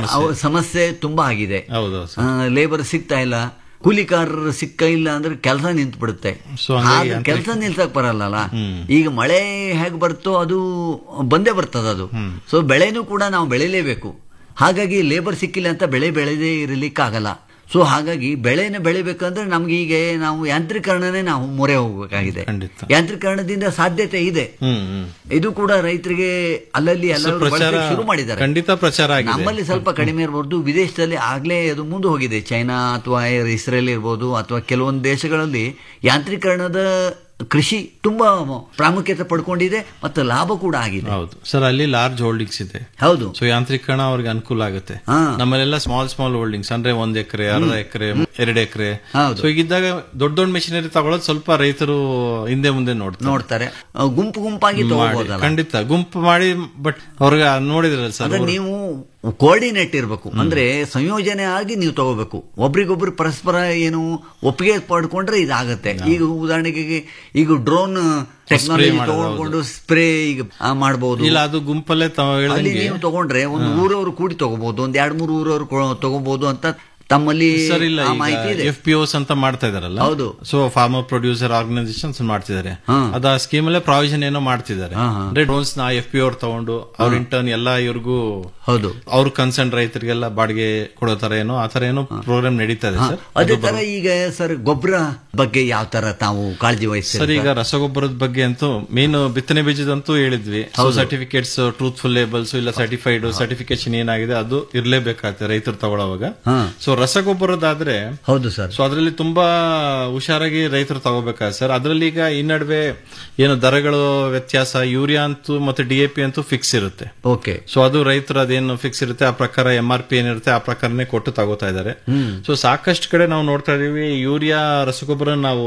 ಸಮಸ್ಯೆ ತುಂಬಾ ಆಗಿದೆ ಹೌದು ಲೇಬರ್ ಸಿಗ್ತಾ ಇಲ್ಲ ಕೂಲಿಕಾರರು ಸಿಕ್ಕ ಇಲ್ಲ ಅಂದ್ರೆ ಕೆಲಸ ನಿಂತು ಬಿಡುತ್ತೆ So ಹಂಗಾಗಿ ಅಂತ- ಕೆಲಸ ನಿಲ್ಸಕ್ ಬರಲ್ಲ ಈಗ ಮಳೆ ಹೇಗೆ ಬರುತ್ತೋ ಅದು ಬಂದೇ ಬರ್ತದ ಅದು ಸೊ ಬೆಳೆನೂ ಕೂಡ ನಾವು ಬೆಳಿಲೇಬೇಕು ಹಾಗಾಗಿ ಲೇಬರ್ ಸಿಕ್ಕಿಲ್ಲ ಅಂತ ಬೆಳೆ ಬೆಳೆದೇ ಇರಲಿಕ್ಕಾಗಲ್ಲ ಸೊ ಹಾಗಾಗಿ ಬೆಳೆನ ಬೆಳಿಬೇಕಂದ್ರೆ ನಮ್ಗೆ ಈಗ ನಾವು ಯಾಂತ್ರೀಕರಣನೇ ನಾವು ಮೊರೆ ಹೋಗ್ಬೇಕಾಗಿದೆ ಯಾಂತ್ರೀಕರಣದಿಂದ ಸಾಧ್ಯತೆ ಇದೆ ಹ್ಮ್ ಹ್ಮ್ ಇದು ಕೂಡ ರೈತರಿಗೆ ಅಲ್ಲಲ್ಲಿ So ಎಲ್ಲರೂ ಪ್ರಚಾರ ಬಳಸಕ್ಕೆ ಶುರು ಮಾಡಿದ್ದಾರೆ ಖಂಡಿತ ಪ್ರಚಾರ ಆಗಿದೆ ನಮ್ಮಲ್ಲಿ ಸ್ವಲ್ಪ ಕಡಿಮೆ ಇರಬಹುದು ವಿದೇಶದಲ್ಲಿ ಆಗ್ಲೇ ಅದು ಮುಂದೆ ಹೋಗಿದೆ ಚೈನಾ ಅಥವಾ ಇಸ್ರೇಲ್ ಇರ್ಬೋದು ಅಥವಾ ಕೆಲವೊಂದು ದೇಶಗಳಲ್ಲಿ ಯಾಂತ್ರೀಕರಣದ ಕೃಷಿ ತುಂಬಾ ಪ್ರಾಮುಖ್ಯತೆ ಪಡ್ಕೊಂಡಿದೆ ಮತ್ತು ಲಾಭ ಕೂಡ ಆಗಿದೆ ಹೌದು ಸರ್ ಅಲ್ಲಿ ಲಾರ್ಜ್ ಹೋಲ್ಡಿಂಗ್ಸ್ ಇದೆ ಹೌದು ಸೊ ಯಾಂತ್ರೀಕರಣ ಅವ್ರಿಗೆ ಅನುಕೂಲ ಆಗುತ್ತೆ ಹಾ. ನಮ್ಮಲ್ಲೆಲ್ಲ ಸ್ಮಾಲ್ ಸ್ಮಾಲ್ ಹೋಲ್ಡಿಂಗ್ಸ್ ಅಂದ್ರೆ ಒಂದ್ ಎಕರೆ ಅರ್ಧ ಎಕರೆ ಎರಡು ಎಕರೆ ಹೌದು. ಸೊ ಈಗಿದ್ದಾಗ ದೊಡ್ಡ ದೊಡ್ಡ ಮೆಷಿನರಿ ತಗೊಳ್ಳೋದು ಸ್ವಲ್ಪ ರೈತರು ಹಿಂದೆ ಮುಂದೆ ನೋಡ್ತಾರೆ ನೋಡ್ತಾರೆ ಆ, ಗುಂಪು ಗುಂಪಾಗಿ ಮಾಡಿ, ತಗೋಬಹುದಲ್ಲ ಖಂಡಿತ ಗುಂಪು ಮಾಡಿ ಬಟ್ ಅವ್ರಿಗೆ ನೋಡಿದ್ರಲ್ಲ ಸರ್ ಅಂದ್ರೆ ನೀವು ಕೋಆರ್ಡಿನೇಟ್ ಇರಬೇಕು ಅಂದ್ರೆ ಸಂಯೋಜನೆ ಆಗಿ ನೀವು ತಗೋಬೇಕು ಒಬ್ರಿಗೊಬ್ರು ಪರಸ್ಪರ ಏನು ಒಪ್ಪಿಗೆ ಪಡ್ಕೊಂಡ್ರೆ ಇದಾಗತ್ತೆ ಈಗ ಉದಾಹರಣೆಗೆ ಈಗ ಡ್ರೋನ್ ಟೆಕ್ನಾಲಜಿ ಮಾಡೋದು, ತಗೊಂಡ್ಕೊಂಡು ಸ್ಪ್ರೇ ಈಗ ಆ, ಮಾಡ್ಬೋದು ಇಲ್ಲ ಅದು ಗುಂಪಲ್ಲೇ ತಾವು ಅಲ್ಲಿ ಹೇಳ್ದಂಗೆ ನೀವು ತಗೊಂಡ್ರೆ ಒಂದು ಊರವರು ಕೂಡಿ ತಗೋಬಹುದು ಒಂದ್ ಎರಡ್ ಮೂರು ಊರವರು ಕೊ- ತಗೋಬಹುದು ಅಂತ ತಮ್ಮಲ್ಲಿ ಸರ್ ಇಲ್ಲ ಆ ಮಾಹಿತಿ ಇದೆ ಎಫ್ ಪಿ ಓಸ್ ಅಂತ ಮಾಡ್ತಾ ಇದಾರಲ್ಲ ಹೌದು. ಸೊ ಫಾರ್ಮರ್ ಪ್ರೊಡ್ಯೂಸರ್ ಆರ್ಗನೈಸೇಷನ್ಸ್ ಮಾಡ್ತಿದ್ದಾರೆ ಹಾ. ಅದ ಸ್ಕೀಮ್ ಅಲ್ಲೇ ಪ್ರಾವಿಷನ್ ಏನೋ ಮಾಡ್ತಿದ್ದಾರೆ ಹಾ, ಹಾ. ಅಂದ್ರೆ ಡ್ರೋನ್ಸ್ ನ ಎಫ್ ಪಿ ಅವ್ರು ತಗೊಂಡು ಅವ್ರ ಇಂಟರ್ನ್ ಎಲ್ಲ ಇವ್ರಿಗೂ ಹೌದು ಅವ್ರ ಕನ್ಸರ್ನ್ ರೈತರಿಗೆಲ್ಲ ಬಾಡಿಗೆ ಕೊಡೋ ತರ ಏನೋ ಆ ತರ ಏನೋ ಪ್ರೋಗ್ರಾಮ್ ನಡೀತಾ ಇದೆ ಹಾ, ಸರ್ ಅದೇ ತರ ಈಗ ಸರ್ ಗೊಬ್ಬರ ಬಗ್ಗೆ ಯಾವ ತರ ತಾವು ಕಾಳಜಿ ಸರ್ ವಹಿಸ್ತೀರಿ ಈಗ ರಸಗೊಬ್ಬರದ ಬಗ್ಗೆ ಅಂತೂ ಮೇನ್ ಬಿತ್ತನೆ ಬೀಜದಂತೂ ಹೇಳಿದ್ವಿ ಸೊ ಹೌದು. ಸರ್ಟಿಫಿಕೇಟ್ಸ್ ಟ್ರೂತ್ಫುಲ್ ಲೇಬಲ್ಸ್ ಇಲ್ಲ ಸರ್ಟಿಫೈಡ್ ಸರ್ಟಿಫಿಕೇಶನ್ ಏನಾಗಿದೆ ಅದು ಇರ್ಲೇಬೇಕಾಗುತ್ತೆ ರೈತರು ತಗೊಳ್ಳೋವಾಗ ಹಾ. ಸೊ ರಸಗೊಬ್ಬರದಾದ್ರೆ ಹೌದು ಸರ್ ಸೊ ಅದರಲ್ಲಿ ತುಂಬಾ ಹುಷಾರಾಗಿ ರೈತರು ತಗೋಬೇಕಾಗುತ್ತೆ ಸರ್ ಅದರಲ್ಲಿ ಈಗ ಈ ನಡುವೆ ಏನು ದರಗಳು ವ್ಯತ್ಯಾಸ ಯೂರಿಯಾ ಅಂತೂ ಮತ್ತೆ ಡಿಎಪಿ ಅಂತೂ ಫಿಕ್ಸ್ ಇರುತ್ತೆ ಓಕೆ ಸೊ ಅದು ರೈತರು ಅದೇನು ಫಿಕ್ಸ್ ಇರುತ್ತೆ ಆ ಪ್ರಕಾರ ಎಂ ಆರ್ ಪಿ ಏನಿರುತ್ತೆ ಆ ಪ್ರಕಾರನೇ ಕೊಟ್ಟು ತಗೋತಾ ಇದ್ದಾರೆ ಹ್ಮ್ ಸೊ ಸಾಕಷ್ಟು ಕಡೆ ನಾವು ನೋಡ್ತಾ ಇದೀವಿ ಯೂರಿಯಾ ರಸಗೊಬ್ಬರ ನಾವು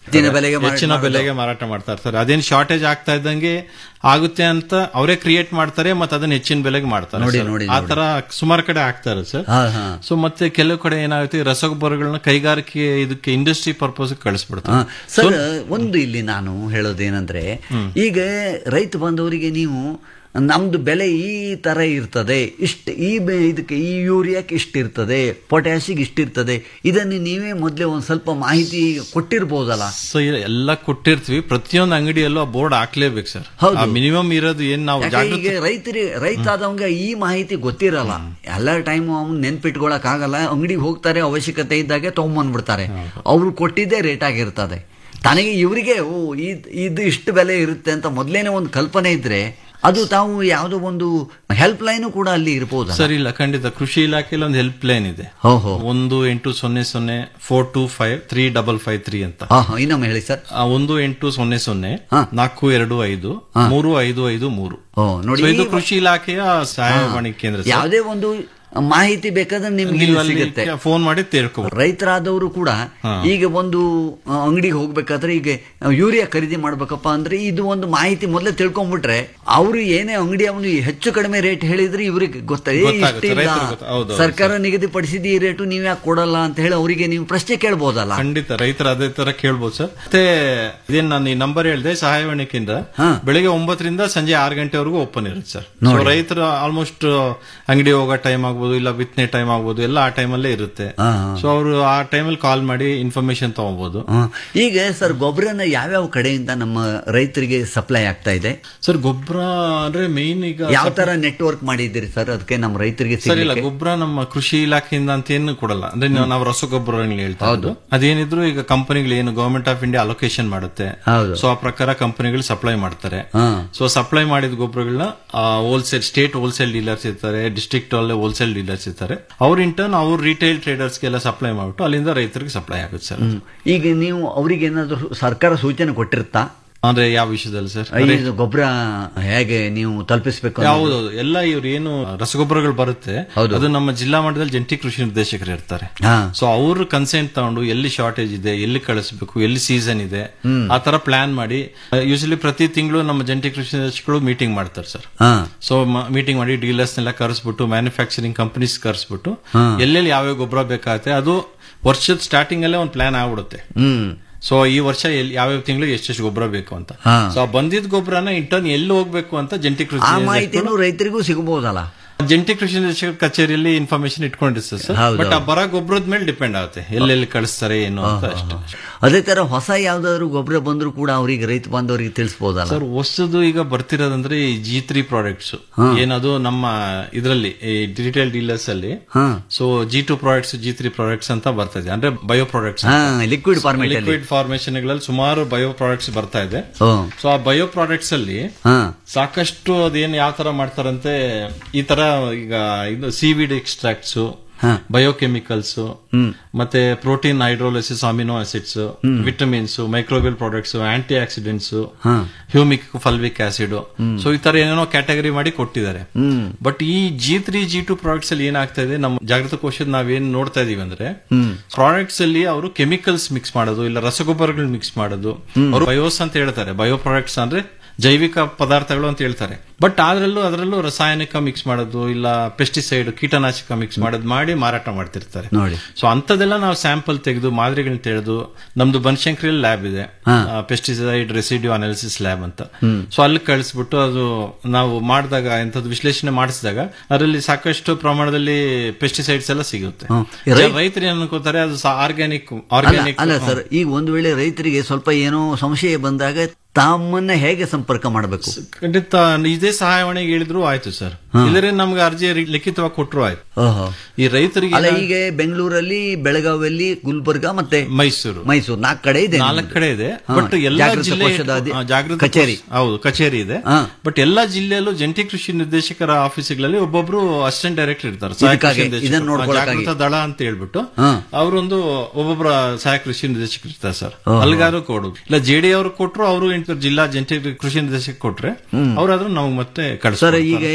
ಹೆಚ್ಚಿನ ಬೆಲೆಗೆ ಮಾರಾಟ ಹೆಚ್ಚಿನ ಮಾಡೋದು. ಬೆಲೆಗೆ ಮಾರಾಟ ಮಾಡ್ತಾ ಇರ್ತಾರೆ ಅದೇನ್ ಶಾರ್ಟೇಜ್ ಆಗ್ತಾ ಇದ್ದಂಗೆ ಆಗುತ್ತೆ ಅಂತ ಅವರೇ ಕ್ರಿಯೇಟ್ ಮಾಡ್ತಾರೆ ಮತ್ತೆ ಅದನ್ನ ಹೆಚ್ಚಿನ ಬೆಲೆಗೆ ಮಾಡ್ತಾರೆ ನೋಡಿ, ಸರ್. ನೋಡಿ, ಆ ನೋಡಿ. ತರ ಸುಮಾರು ಕಡೆ ಆಗ್ತಾರೆ ಸರ್ ಹಾ, ಹಾ. ಸೊ ಮತ್ತೆ ಕೆಲವು ಕಡೆ ಏನಾಗುತ್ತೆ ಈ ರಸಗೊಬ್ಬರಗಳನ್ನ ಕೈಗಾರಿಕೆ ಇದಕ್ಕೆ ಇಂಡಸ್ಟ್ರಿ ಪರ್ಪಸ್ ಹಾ, ಕಳಿಸ್ಬಿಡ್ತಾರೆ ಸರ್ ಒಂದು ಇಲ್ಲಿ ನಾನು ಹೇಳೋದೇನಂದ್ರೆ ಈಗ ರೈತ ಬಂದವರಿಗೆ ನೀವು ನಮ್ದು ಬೆಲೆ ಈ ತರ ಇರ್ತದೆ ಇಷ್ಟ ಈ ಬೆ- ಇದಕ್ಕೆ ಈ ಯೂರಿಯಾಕ್ಕೆ ಇಷ್ಟ ಇರ್ತದೆ ಪೊಟ್ಯಾಸಿಗೆ ಇಷ್ಟ ಇರ್ತದೆ ಇದನ್ನು ನೀವೇ ಮೊದಲೇ ಒಂದ್ ಸ್ವಲ್ಪ ಮಾಹಿತಿ ಕೊಟ್ಟಿರ್ಬೋದಲ್ಲ ಸೊ ಎಲ್ಲ ಕೊಟ್ಟಿರ್ತೀವಿ ಪ್ರತಿಯೊಂದು ಅಂಗಡಿಯಲ್ಲೂ ಆ ಬೋರ್ಡ್ ಹಾಕ್ಲೇಬೇಕು ಸರ್ ಹೌದು. ಮಿನಿಮಮ್ ಇರೋದು ಏನ್ ನಾವು ಯಾಕೆ ಜಾಗೃತಿ ಈಗ ರೈತರಿ ರೈತ ಆದವಂಗ ಈ ಮಾಹಿತಿ ಗೊತ್ತಿರಲ್ಲ ಎಲ್ಲ ಟೈಮ್ ಅವ್ನು ನೆನ್ಪಿಟ್ಕೊಳಕ್ ಆಗಲ್ಲ ಅಂಗಡಿಗೆ ಹೋಗ್ತಾರೆ ಅವಶ್ಯಕತೆ ಇದ್ದಾಗೆ ತಗೊಂಬಂದ್ಬಿಡ್ತಾರೆ ಅವ್ರು ಕೊಟ್ಟಿದ್ದೇ ರೇಟ್ ಆಗಿರ್ತದೆ ತನಗೆ ಇವರಿಗೆ ಓ ಇದ್- ಇದು ಇಷ್ಟು ಬೆಲೆ ಇರುತ್ತೆ ಅಂತ ಮೊದಲೇನೆ ಒಂದು ಕಲ್ಪನೆ ಇದ್ರೆ ಅದು ತಾವು ಯಾವುದೋ ಒಂದು ಹೆಲ್ಪ್ ಲೈನು ಕೂಡ ಅಲ್ಲಿ ಇರ್ಬೋದು ಸರ್ ಇಲ್ಲ ಖಂಡಿತ ಕೃಷಿ ಇಲಾಖೆಯಲ್ಲಿ ಒಂದು ಹೆಲ್ಪ್ ಲೈನ್ ಇದೆ ಓಹೋ ಒಂದು ಎಂಟು ಸೊನ್ನೆ ಸೊನ್ನೆ four two five three double five three ಅಂತ ಹಾ ಹಾ ಇನ್ನೊಮ್ಮೆ ಹೇಳಿ ಸರ್ ಆ, ಒಂದು ಎಂಟು ಸೊನ್ನೆ ಸೊನ್ನೆ ನಾಲ್ಕು ಎರಡು ಐದು ಮೂರು ಐದು ಐದು ಮೂರು ಓ ನೋಡಿ So ಇದು ಈ- ಕೃಷಿ ಇಲಾಖೆಯ ಸಹಾಯವಾಣಿ ಕೇಂದ್ರ ಸರ್. ಯಾವುದೇ ಒಂದು ಮಾಹಿತಿ ಬೇಕಾದ್ರೆ ನಿಮ್ಗೆ ನೀವು ಇಲ್ಲಿ ಅಲ್ಲಿ ಸಿಗುತ್ತೆ ಫೋನ್ ಮಾಡಿ ತಿಳ್ಕೊಬೋದು ರೈತರಾದವರು ಕೂಡ ಹಾ. ಈಗ ಒಂದು ಆ, ಅಂಗಡಿಗೆ ಹೋಗ್ಬೇಕಾದ್ರೆ ಈಗ ಯೂರಿಯಾ ಖರೀದಿ ಮಾಡ್ಬೇಕಪ್ಪ ಅಂದ್ರೆ ಇದು ಒಂದು ಮಾಹಿತಿ ಮೊದಲೇ ತಿಳ್ಕೊಂಡ್ಬಿಟ್ರೆ ಅವರು ಏನೇ ಅಂಗಡಿ ಅವನು ಹೆಚ್ಚು ಕಡಿಮೆ ರೇಟ್ ಹೇಳಿದ್ರೆ ಇವ್ರಿಗೆ ಗೊತ್ತಾಗ ಗೊತ್ತಾಗುತ್ತೆ, ರೈತರಿಗೆ ಗೊತ್ತ- ಹೌದು, ಹೌದು, ಸರ್ಕಾರ ನಿಗದಿಪಡಿಸಿದ ಈ ರೇಟು ನೀವ್ ಯಾಕೆ ಕೊಡಲ್ಲ ಅಂತ ಹೇಳಿ ಅವರಿಗೆ ನೀವು ಪ್ರಶ್ನೆ ಕೇಳ್ಬೋದಲ್ಲ ಖಂಡಿತ ರೈತರ ಅದೇ ತರ ಕೇಳ್ಬೋದು ಸರ್ ಮತ್ತೆ ಇದೇನ್ ನಾನು ಈ ನಂಬರ್ ಹೇಳಿದೆ ಸಹಾಯವಾಣಿ ಕೇಂದ್ರ ಬೆಳಿಗ್ಗೆ ಒಂಬತ್ತರಿಂದ ಸಂಜೆ ಆರು ಗಂಟೆವರೆಗೂ ಓಪನ್ ಇರುತ್ತೆ ಸರ್ ಸೊ ನೋಡಿ. ರೈತರು ಆಲ್ಮೋಸ್ಟ್ ಅಂಗಡಿ ಹೋಗೋ ಟೈಮ್ ಆಗ್ಬೋದು ಇಲ್ಲ ಬಿತ್ತನೆ ಟೈಮ್ ಆಗ್ಬೋದು ಎಲ್ಲ ಆ ಟೈಮಲ್ಲೇ ಇರುತ್ತೆ ಹಾ, ಹಾ. ಸೊ ಅವರು ಆ ಟೈಮಲ್ಲಿ ಕಾಲ್ ಮಾಡಿ ಇನ್ಫಾರ್ಮೇಶನ್ ತಗೋಬಹುದು ಹ್ಮ್. ಈಗ ಸರ್ ಗೊಬ್ಬರನ ಯಾವ್ಯಾವ ಕಡೆಯಿಂದ ನಮ್ಮ ರೈತರಿಗೆ ಸಪ್ಲೈ ಆಗ್ತಾ ಇದೆ ಸರ್ ಗೊಬ್ಬರ ಅಂದ್ರೆ ಮೇನ್ ಈಗ ಯಾವ ತರ ನೆಟ್ವರ್ಕ್ ಮಾಡಿದ್ದೀರಿ ಸರ್ ಅದಕ್ಕೆ ನಮ್ಮ ರೈತರಿಗೆ ಸರ್ ಇಲ್ಲ ಸಿಗ್ಲಿಕ್ಕೆ? ಗೊಬ್ಬರ ನಮ್ಮ ಕೃಷಿ ಇಲಾಖೆಯಿಂದ ಅಂತ ಏನು ಕೊಡಲ್ಲ ಅಂದ್ರೆ ನಾವು- ನಾವು ರಸಗೊಬ್ಬರ ಹೇಳ್ತಾ ಇರೋದು ಅದೇನಿದ್ರು ಈಗ ಕಂಪನಿಗಳು ಏನು ಗವರ್ಮೆಂಟ್ ಆಫ್ ಇಂಡಿಯಾ ಅಲೋಕೇಶನ್ ಮಾಡುತ್ತೆ ಹೌದು. ಸೊ ಆ ಪ್ರಕಾರ ಕಂಪನಿಗಳು ಸಪ್ಲೈ ಮಾಡ್ತಾರೆ ಹಾ. ಸೊ ಸಪ್ಲೈ ಮಾಡಿದ ಗೊಬ್ಬರಗಳನ್ನ ಹೋಲ್ಸೇಲ್ ಸ್ಟೇಟ್ ಹೋಲ್ಸೇಲ್ ಡೀಲರ್ಸ್ ಇರ್ತಾರೆ ಡಿಸ್ಟ್ರಿಕ್ಟ್ ಅಲ್ಲೇ ಹೋಲ್ಸೇಲ್ ಡೀಲರ್ಸ್ ಇರ್ತಾರೆ ಅವ್ರ ಇಂಟರ್ನ್ ಅವ್ರ ರಿಟೇಲ್ ಟ್ರೇಡರ್ಸ್ಗೆಲ್ಲ ಸಪ್ಲೈ ಮಾಡ್ಬಿಟ್ಟು ಅಲ್ಲಿಂದ ರೈತರಿಗೆ ಸಪ್ಲೈ ಆಗುತ್ತೆ ಸರ್ ಹ್ಮ್. ಈಗ ನೀವು ಅವರಿಗೆ ಏನಾದ್ರು ಸರ್ಕಾರ ಸೂಚನೆ ಕೊಟ್ಟಿರುತ್ತಾ ಅಂದ್ರೆ ಯಾವ ವಿಷಯದಲ್ಲಿ ಸರ್ ಇದು ಗೊಬ್ಬರ ಹೇಗೆ ನೀವು ತಲುಪಿಸಬೇಕು ಅನ್ನೋದು? ಹೌದೌದು ಎಲ್ಲ ಇವ್ರು ಏನು ರಸಗೊಬ್ಬರಗಳು ಬರುತ್ತೆ ಹೌದು. ಅದು ನಮ್ಮ ಜಿಲ್ಲಾ ಮಟ್ಟದಲ್ಲಿ ಜಂಟಿ ಕೃಷಿ ನಿರ್ದೇಶಕರು ಇರ್ತಾರೆ ಹಾ. ಸೊ ಅವರು ಕನ್ಸೆಂಟ್ ತಗೊಂಡು ಎಲ್ಲಿ ಶಾರ್ಟೇಜ್ ಇದೆ ಎಲ್ಲಿ ಕಳಿಸಬೇಕು ಎಲ್ಲಿ ಸೀಸನ್ ಇದೆ ಹ್ಮ್. ಆ ತರ ಪ್ಲಾನ್ ಮಾಡಿ ಯೂಶಲಿ ಪ್ರತಿ ತಿಂಗಳು ನಮ್ಮ ಜಂಟಿ ಕೃಷಿ ನಿರ್ದೇಶಕರು ಮೀಟಿಂಗ್ ಮಾಡ್ತಾರೆ ಸರ್ ಹಾ. ಸೊ ಮೀಟಿಂಗ್ ಮಾಡಿ ಡೀಲರ್ಸ್ನೆಲ್ಲ ಕರೆಸ್ಬಿಟ್ಟು ಮ್ಯಾನುಫ್ಯಾಕ್ಚರಿಂಗ್ ಕಂಪನೀಸ್ ಕರೆಸ್ಬಿಟ್ಟು ಹಾ. ಎಲ್ಲೆಲ್ಲಿ ಯಾವ್ಯಾವ ಗೊಬ್ಬರ ಬೇಕಾಗುತ್ತೆ ಅದು ವರ್ಷದ ಸ್ಟಾರ್ಟಿಂಗ್ ಅಲ್ಲೇ ಒಂದು ಪ್ಲಾನ್ ಆಗ್ಬಿಡುತ್ತೆ ಹ್ಮ್ ಸೊ ಈ ವರ್ಷ ಎಲ್ಲಿ ಯಾವ್ಯಾವ ತಿಂಗಳು ಎಷ್ಟೆಷ್ಟು ಗೊಬ್ಬರ ಬೇಕು ಅಂತ ಹಾ. ಸೊ ಬಂದಿದ್ದ ಗೊಬ್ಬರನ ಇಂಟರ್ನ್ ಎಲ್ಲಿ ಹೋಗ್ಬೇಕು ಅಂತ ಜಂಟಿ ಕೃಷಿ ಆ ನಿರ್ದೇಶಕರು- ಮಾಹಿತಿಯನ್ನು ರೈತರಿಗೂ ಸಿಗಬಹುದಲ್ಲ ಜಂಟಿ ಕೃಷಿ ನಿರ್ದೇಶಕರ ಕಚೇರಿಯಲ್ಲಿ ಇನ್ಫಾರ್ಮೇಶನ್ ಇಟ್ಕೊಂಡಿರ್ತದೆ ಸರ್ ಹೌದು, ಬಟ್ ಆ ಹೌದು. ಬರ ಗೊಬ್ಬರದ ಮೇಲೆ ಡಿಪೆಂಡ್ ಆಗುತ್ತೆ ಎಲ್ಲೆಲ್ಲಿ ಕಳಿಸ್ತಾರೆ ಏನು ಅಂತ ಹಾ, ಅಷ್ಟೇ ಅದೇ ತರ ಹೊಸ ಯಾವ್ದಾದ್ರು ಗೊಬ್ಬರ ಬಂದ್ರು ಕೂಡ ಅವರಿಗೆ ರೈತ ಬಾಂಧವರಿಗೆ ತಿಳಿಸಬಹುದಲ್ಲ ಸರ್ ಹೊಸದು ಈಗ ಬರ್ತಿರೋದಂದ್ರೆ ಈ ಜಿ ತ್ರೀ ಪ್ರಾಡಕ್ಟ್ಸ್ ಹಾ. ಏನದು ನಮ್ಮ ಇದರಲ್ಲಿ ಈ ಡಿಜಿಟಲ್ ಡೀಲರ್ಸ್ ಅಲ್ಲಿ ಹಾ. So G two products G three products ಅಂತ ಬರ್ತಾ ಇದೆ ಅಂದ್ರೆ ಬಯೋ ಪ್ರಾಡಕ್ಟ್ಸ್ ಹಾ, liquid format ಅಲ್ಲಿ. ಲಿಕ್ವಿಡ್ ಫಾರ್ಮೇಶನ್ ಗಳಲ್ಲಿ ಸುಮಾರು ಬಯೋ ಪ್ರಾಡಕ್ಟ್ಸ್ ಬರ್ತಾ ಇದೆ ಓ. ಸೊ ಆ ಬಯೋ ಪ್ರಾಡಕ್ಟ್ಸ್ ಅಲ್ಲಿ ಹಾ. ಸಾಕಷ್ಟು ಅದೇನ್ ಯಾವ ತರ ಮಾಡ್ತಾರಂತೆ ಈ ತರ ಈಗ ಇದು ಸಿವಿಡ್ ಎಕ್ಸ್ಟ್ರಾಕ್ಟ್ಸ್ ಹಾ. Biochemicals hmm. ಮತ್ತೆ protein hydrolysis amino acids hmm. Vitamins microbial products antioxidants ಹಾ. Humic fulvic acid hmm. So ಈ ತರ ಏನೇನೋ ಕ್ಯಾಟಗರಿ ಮಾಡಿ ಕೊಟ್ಟಿದ್ದಾರೆ ಹ್ಮ್ ಬಟ್ ಈ G three G two products ಅಲ್ಲಿ ಏನಾಗ್ತಾ ಇದೆ ನಮ್ಮ ಜಾಗೃತ ಕೋಶದ ನಾವೇನ್ ನೋಡ್ತಾ ಇದೀವಿ ಅಂದ್ರೆ ಹ್ಮ್ ಪ್ರಾಡಕ್ಟ್ಸ್ ಅಲ್ಲಿ ಅವರು ಕೆಮಿಕಲ್ಸ್ ಮಿಕ್ಸ್ ಮಾಡೋದು ಇಲ್ಲ ರಸಗೊಬ್ಬರಗಳು ಮಿಕ್ಸ್ ಮಾಡೋದು ಹ್ಮ್. ಅವರು ಬಯೋಸ್ ಅಂತ ಹೇಳ್ತಾರೆ ಬಯೋ ಪ್ರಾಡಕ್ಟ್ಸ್ ಅಂದ್ರೆ ಜೈವಿಕ ಪದಾರ್ಥಗಳು ಅಂತ ಹೇಳ್ತಾರೆ ಬಟ್ ಅದ್ರಲ್ಲೂ ಅದರಲ್ಲೂ ರಾಸಾಯನಿಕ ಮಿಕ್ಸ್ ಮಾಡೋದು ಇಲ್ಲ ಪೆಸ್ಟಿಸೈಡ್ ಕೀಟನಾಶಕ ಮಿಕ್ಸ್ ಮಾಡೋದು ಮಾಡಿ ಮಾರಾಟ ಮಾಡ್ತಿರ್ತಾರೆ ನೋಡಿ ಸೊ ಅಂತದೆಲ್ಲ ನಾವು ಸ್ಯಾಂಪಲ್ ತೆಗೆದು ಮಾದರಿಗಳನ್ನ ತೆಗೆದು ನಮ್ದು ಬನಶಂಕರಿಯಲ್ಲಿ ಲ್ಯಾಬ್ ಇದೆ ಹಾ. ಪೆಸ್ಟಿಸೈಡ್ ರೆಸಿಡ್ಯೂ ಅನಾಲಿಸಿಸ್ ಲ್ಯಾಬ್ ಅಂತ ಹ್ಮ್. ಸೊ ಅಲ್ಲಿ ಕಳಿಸ್ಬಿಟ್ಟು ಅದು ನಾವು ಮಾಡಿದಾಗ ಎಂಥದ್ದು ವಿಶ್ಲೇಷಣೆ ಮಾಡಿಸಿದಾಗ ಅದರಲ್ಲಿ ಸಾಕಷ್ಟು ಪ್ರಮಾಣದಲ್ಲಿ ಪೆಸ್ಟಿಸೈಡ್ಸ್ ಎಲ್ಲ ಸಿಗುತ್ತೆ ಹ್ಮ್. ಜನ- ರೈತರು ಏನ್ ಅನ್ಕೋತಾರೆ ಅದು ಆರ್ಗ್ಯಾನಿಕ್ ಅಲ್ಲ ಆರ್ಗ್ಯಾನಿಕ್ ಅಲ್ಲ ಸರ್ ಈಗ ಒಂದು ವೇಳೆ ರೈತರಿಗೆ ಸ್ವಲ್ಪ ಏನೋ ಸಂಶಯ ಬಂದಾಗ ತಮ್ಮನ್ನ ಹೇಗೆ ಸಂಪರ್ಕ ಮಾಡಬೇಕು ಖಂಡಿತ ಇದೇ ಸಹಾಯವಾಣಿಗೆ ಹೇಳಿದ್ರು ಆಯ್ತು ಸರ್ ಹಾ. ಇಲ್ಲರೆ ನಮ್ಗೆ ಅರ್ಜಿ ರಿ- ಲಿಖಿತವಾಗಿ ಕೊಟ್ಟರು ಆಯ್ತು ಓಹೋ ಈ ರೈತರಿಗೆ ಅಲ್ಲ ಈಗ ಬೆಂಗಳೂರಲ್ಲಿ ಬೆಳಗಾವಿಯಲ್ಲಿ ಗುಲ್ಬರ್ಗ ಮತ್ತೆ ಮೈಸೂರು ಮೈಸೂರು ನಾಲ್ಕು ಕಡೆ ಇದೆ ನಾಲ್ಕು ಕಡೆ ಇದೆ ಹಾ. ಬಟ್ ಎಲ್ಲ ಜಾಗೃತ ಜಿಲ್ಲೆ ಕೋಶದ ಅಧಿ- ಹಾ, ಜಾಗೃತ ಕಚೇರಿ ಕೋಶ- ಹೌದು ಕಚೇರಿ ಇದೆ ಹಾ. ಬಟ್ ಎಲ್ಲಾ ಜಿಲ್ಲೆಯಲ್ಲೂ ಜಂಟಿ ಕೃಷಿ ನಿರ್ದೇಶಕರ ಆಫೀಸ್ಗಳಲ್ಲಿ ಒಬ್ಬೊಬ್ರು ಅಸಿಸ್ಟೆಂಟ್ ಡೈರೆಕ್ಟರ್ ಇರ್ತಾರೆ ಸಹಾಯಕ ಇದಕ್ಕಾಗಿ, ಕೃಷಿ ನಿರ್ದೇಶಕರು. ಇದನ್ನ ನೋಡ್ಕೊಳಕ್ಕಾಗಿ. ಜಾಗೃತ ದಳ ಅಂತ ಹೇಳ್ಬಿಟ್ಟು ಹಾ. ಅವರೊಂದು ಒಬ್ಬೊಬ್ಬರ ಸಹಾಯಕ ಕೃಷಿ ನಿರ್ದೇಶಕರು ಇರ್ತಾರೆ ಸರ್ ಓಹೋ. ಅಲ್ಲಿಗಾದ್ರು ಕೊಡೋದು ಇಲ್ಲ ಜೆಡಿ ಅವರು ಕೊಟ್ರು ಅವರು ಜಿಲ್ಲಾ ಜಂಟಿ ಕೃಷಿ ನಿರ್ದೇಶಕ ಕೊಟ್ರೆ ಹ್ಮ್. ಅವ್ರಾದ್ರೂ ನಮ್ಗೆ ಮತ್ತೆ ಸರ್ ಕಳಿಸ್ತಾರೆ ಈಗ ಇದು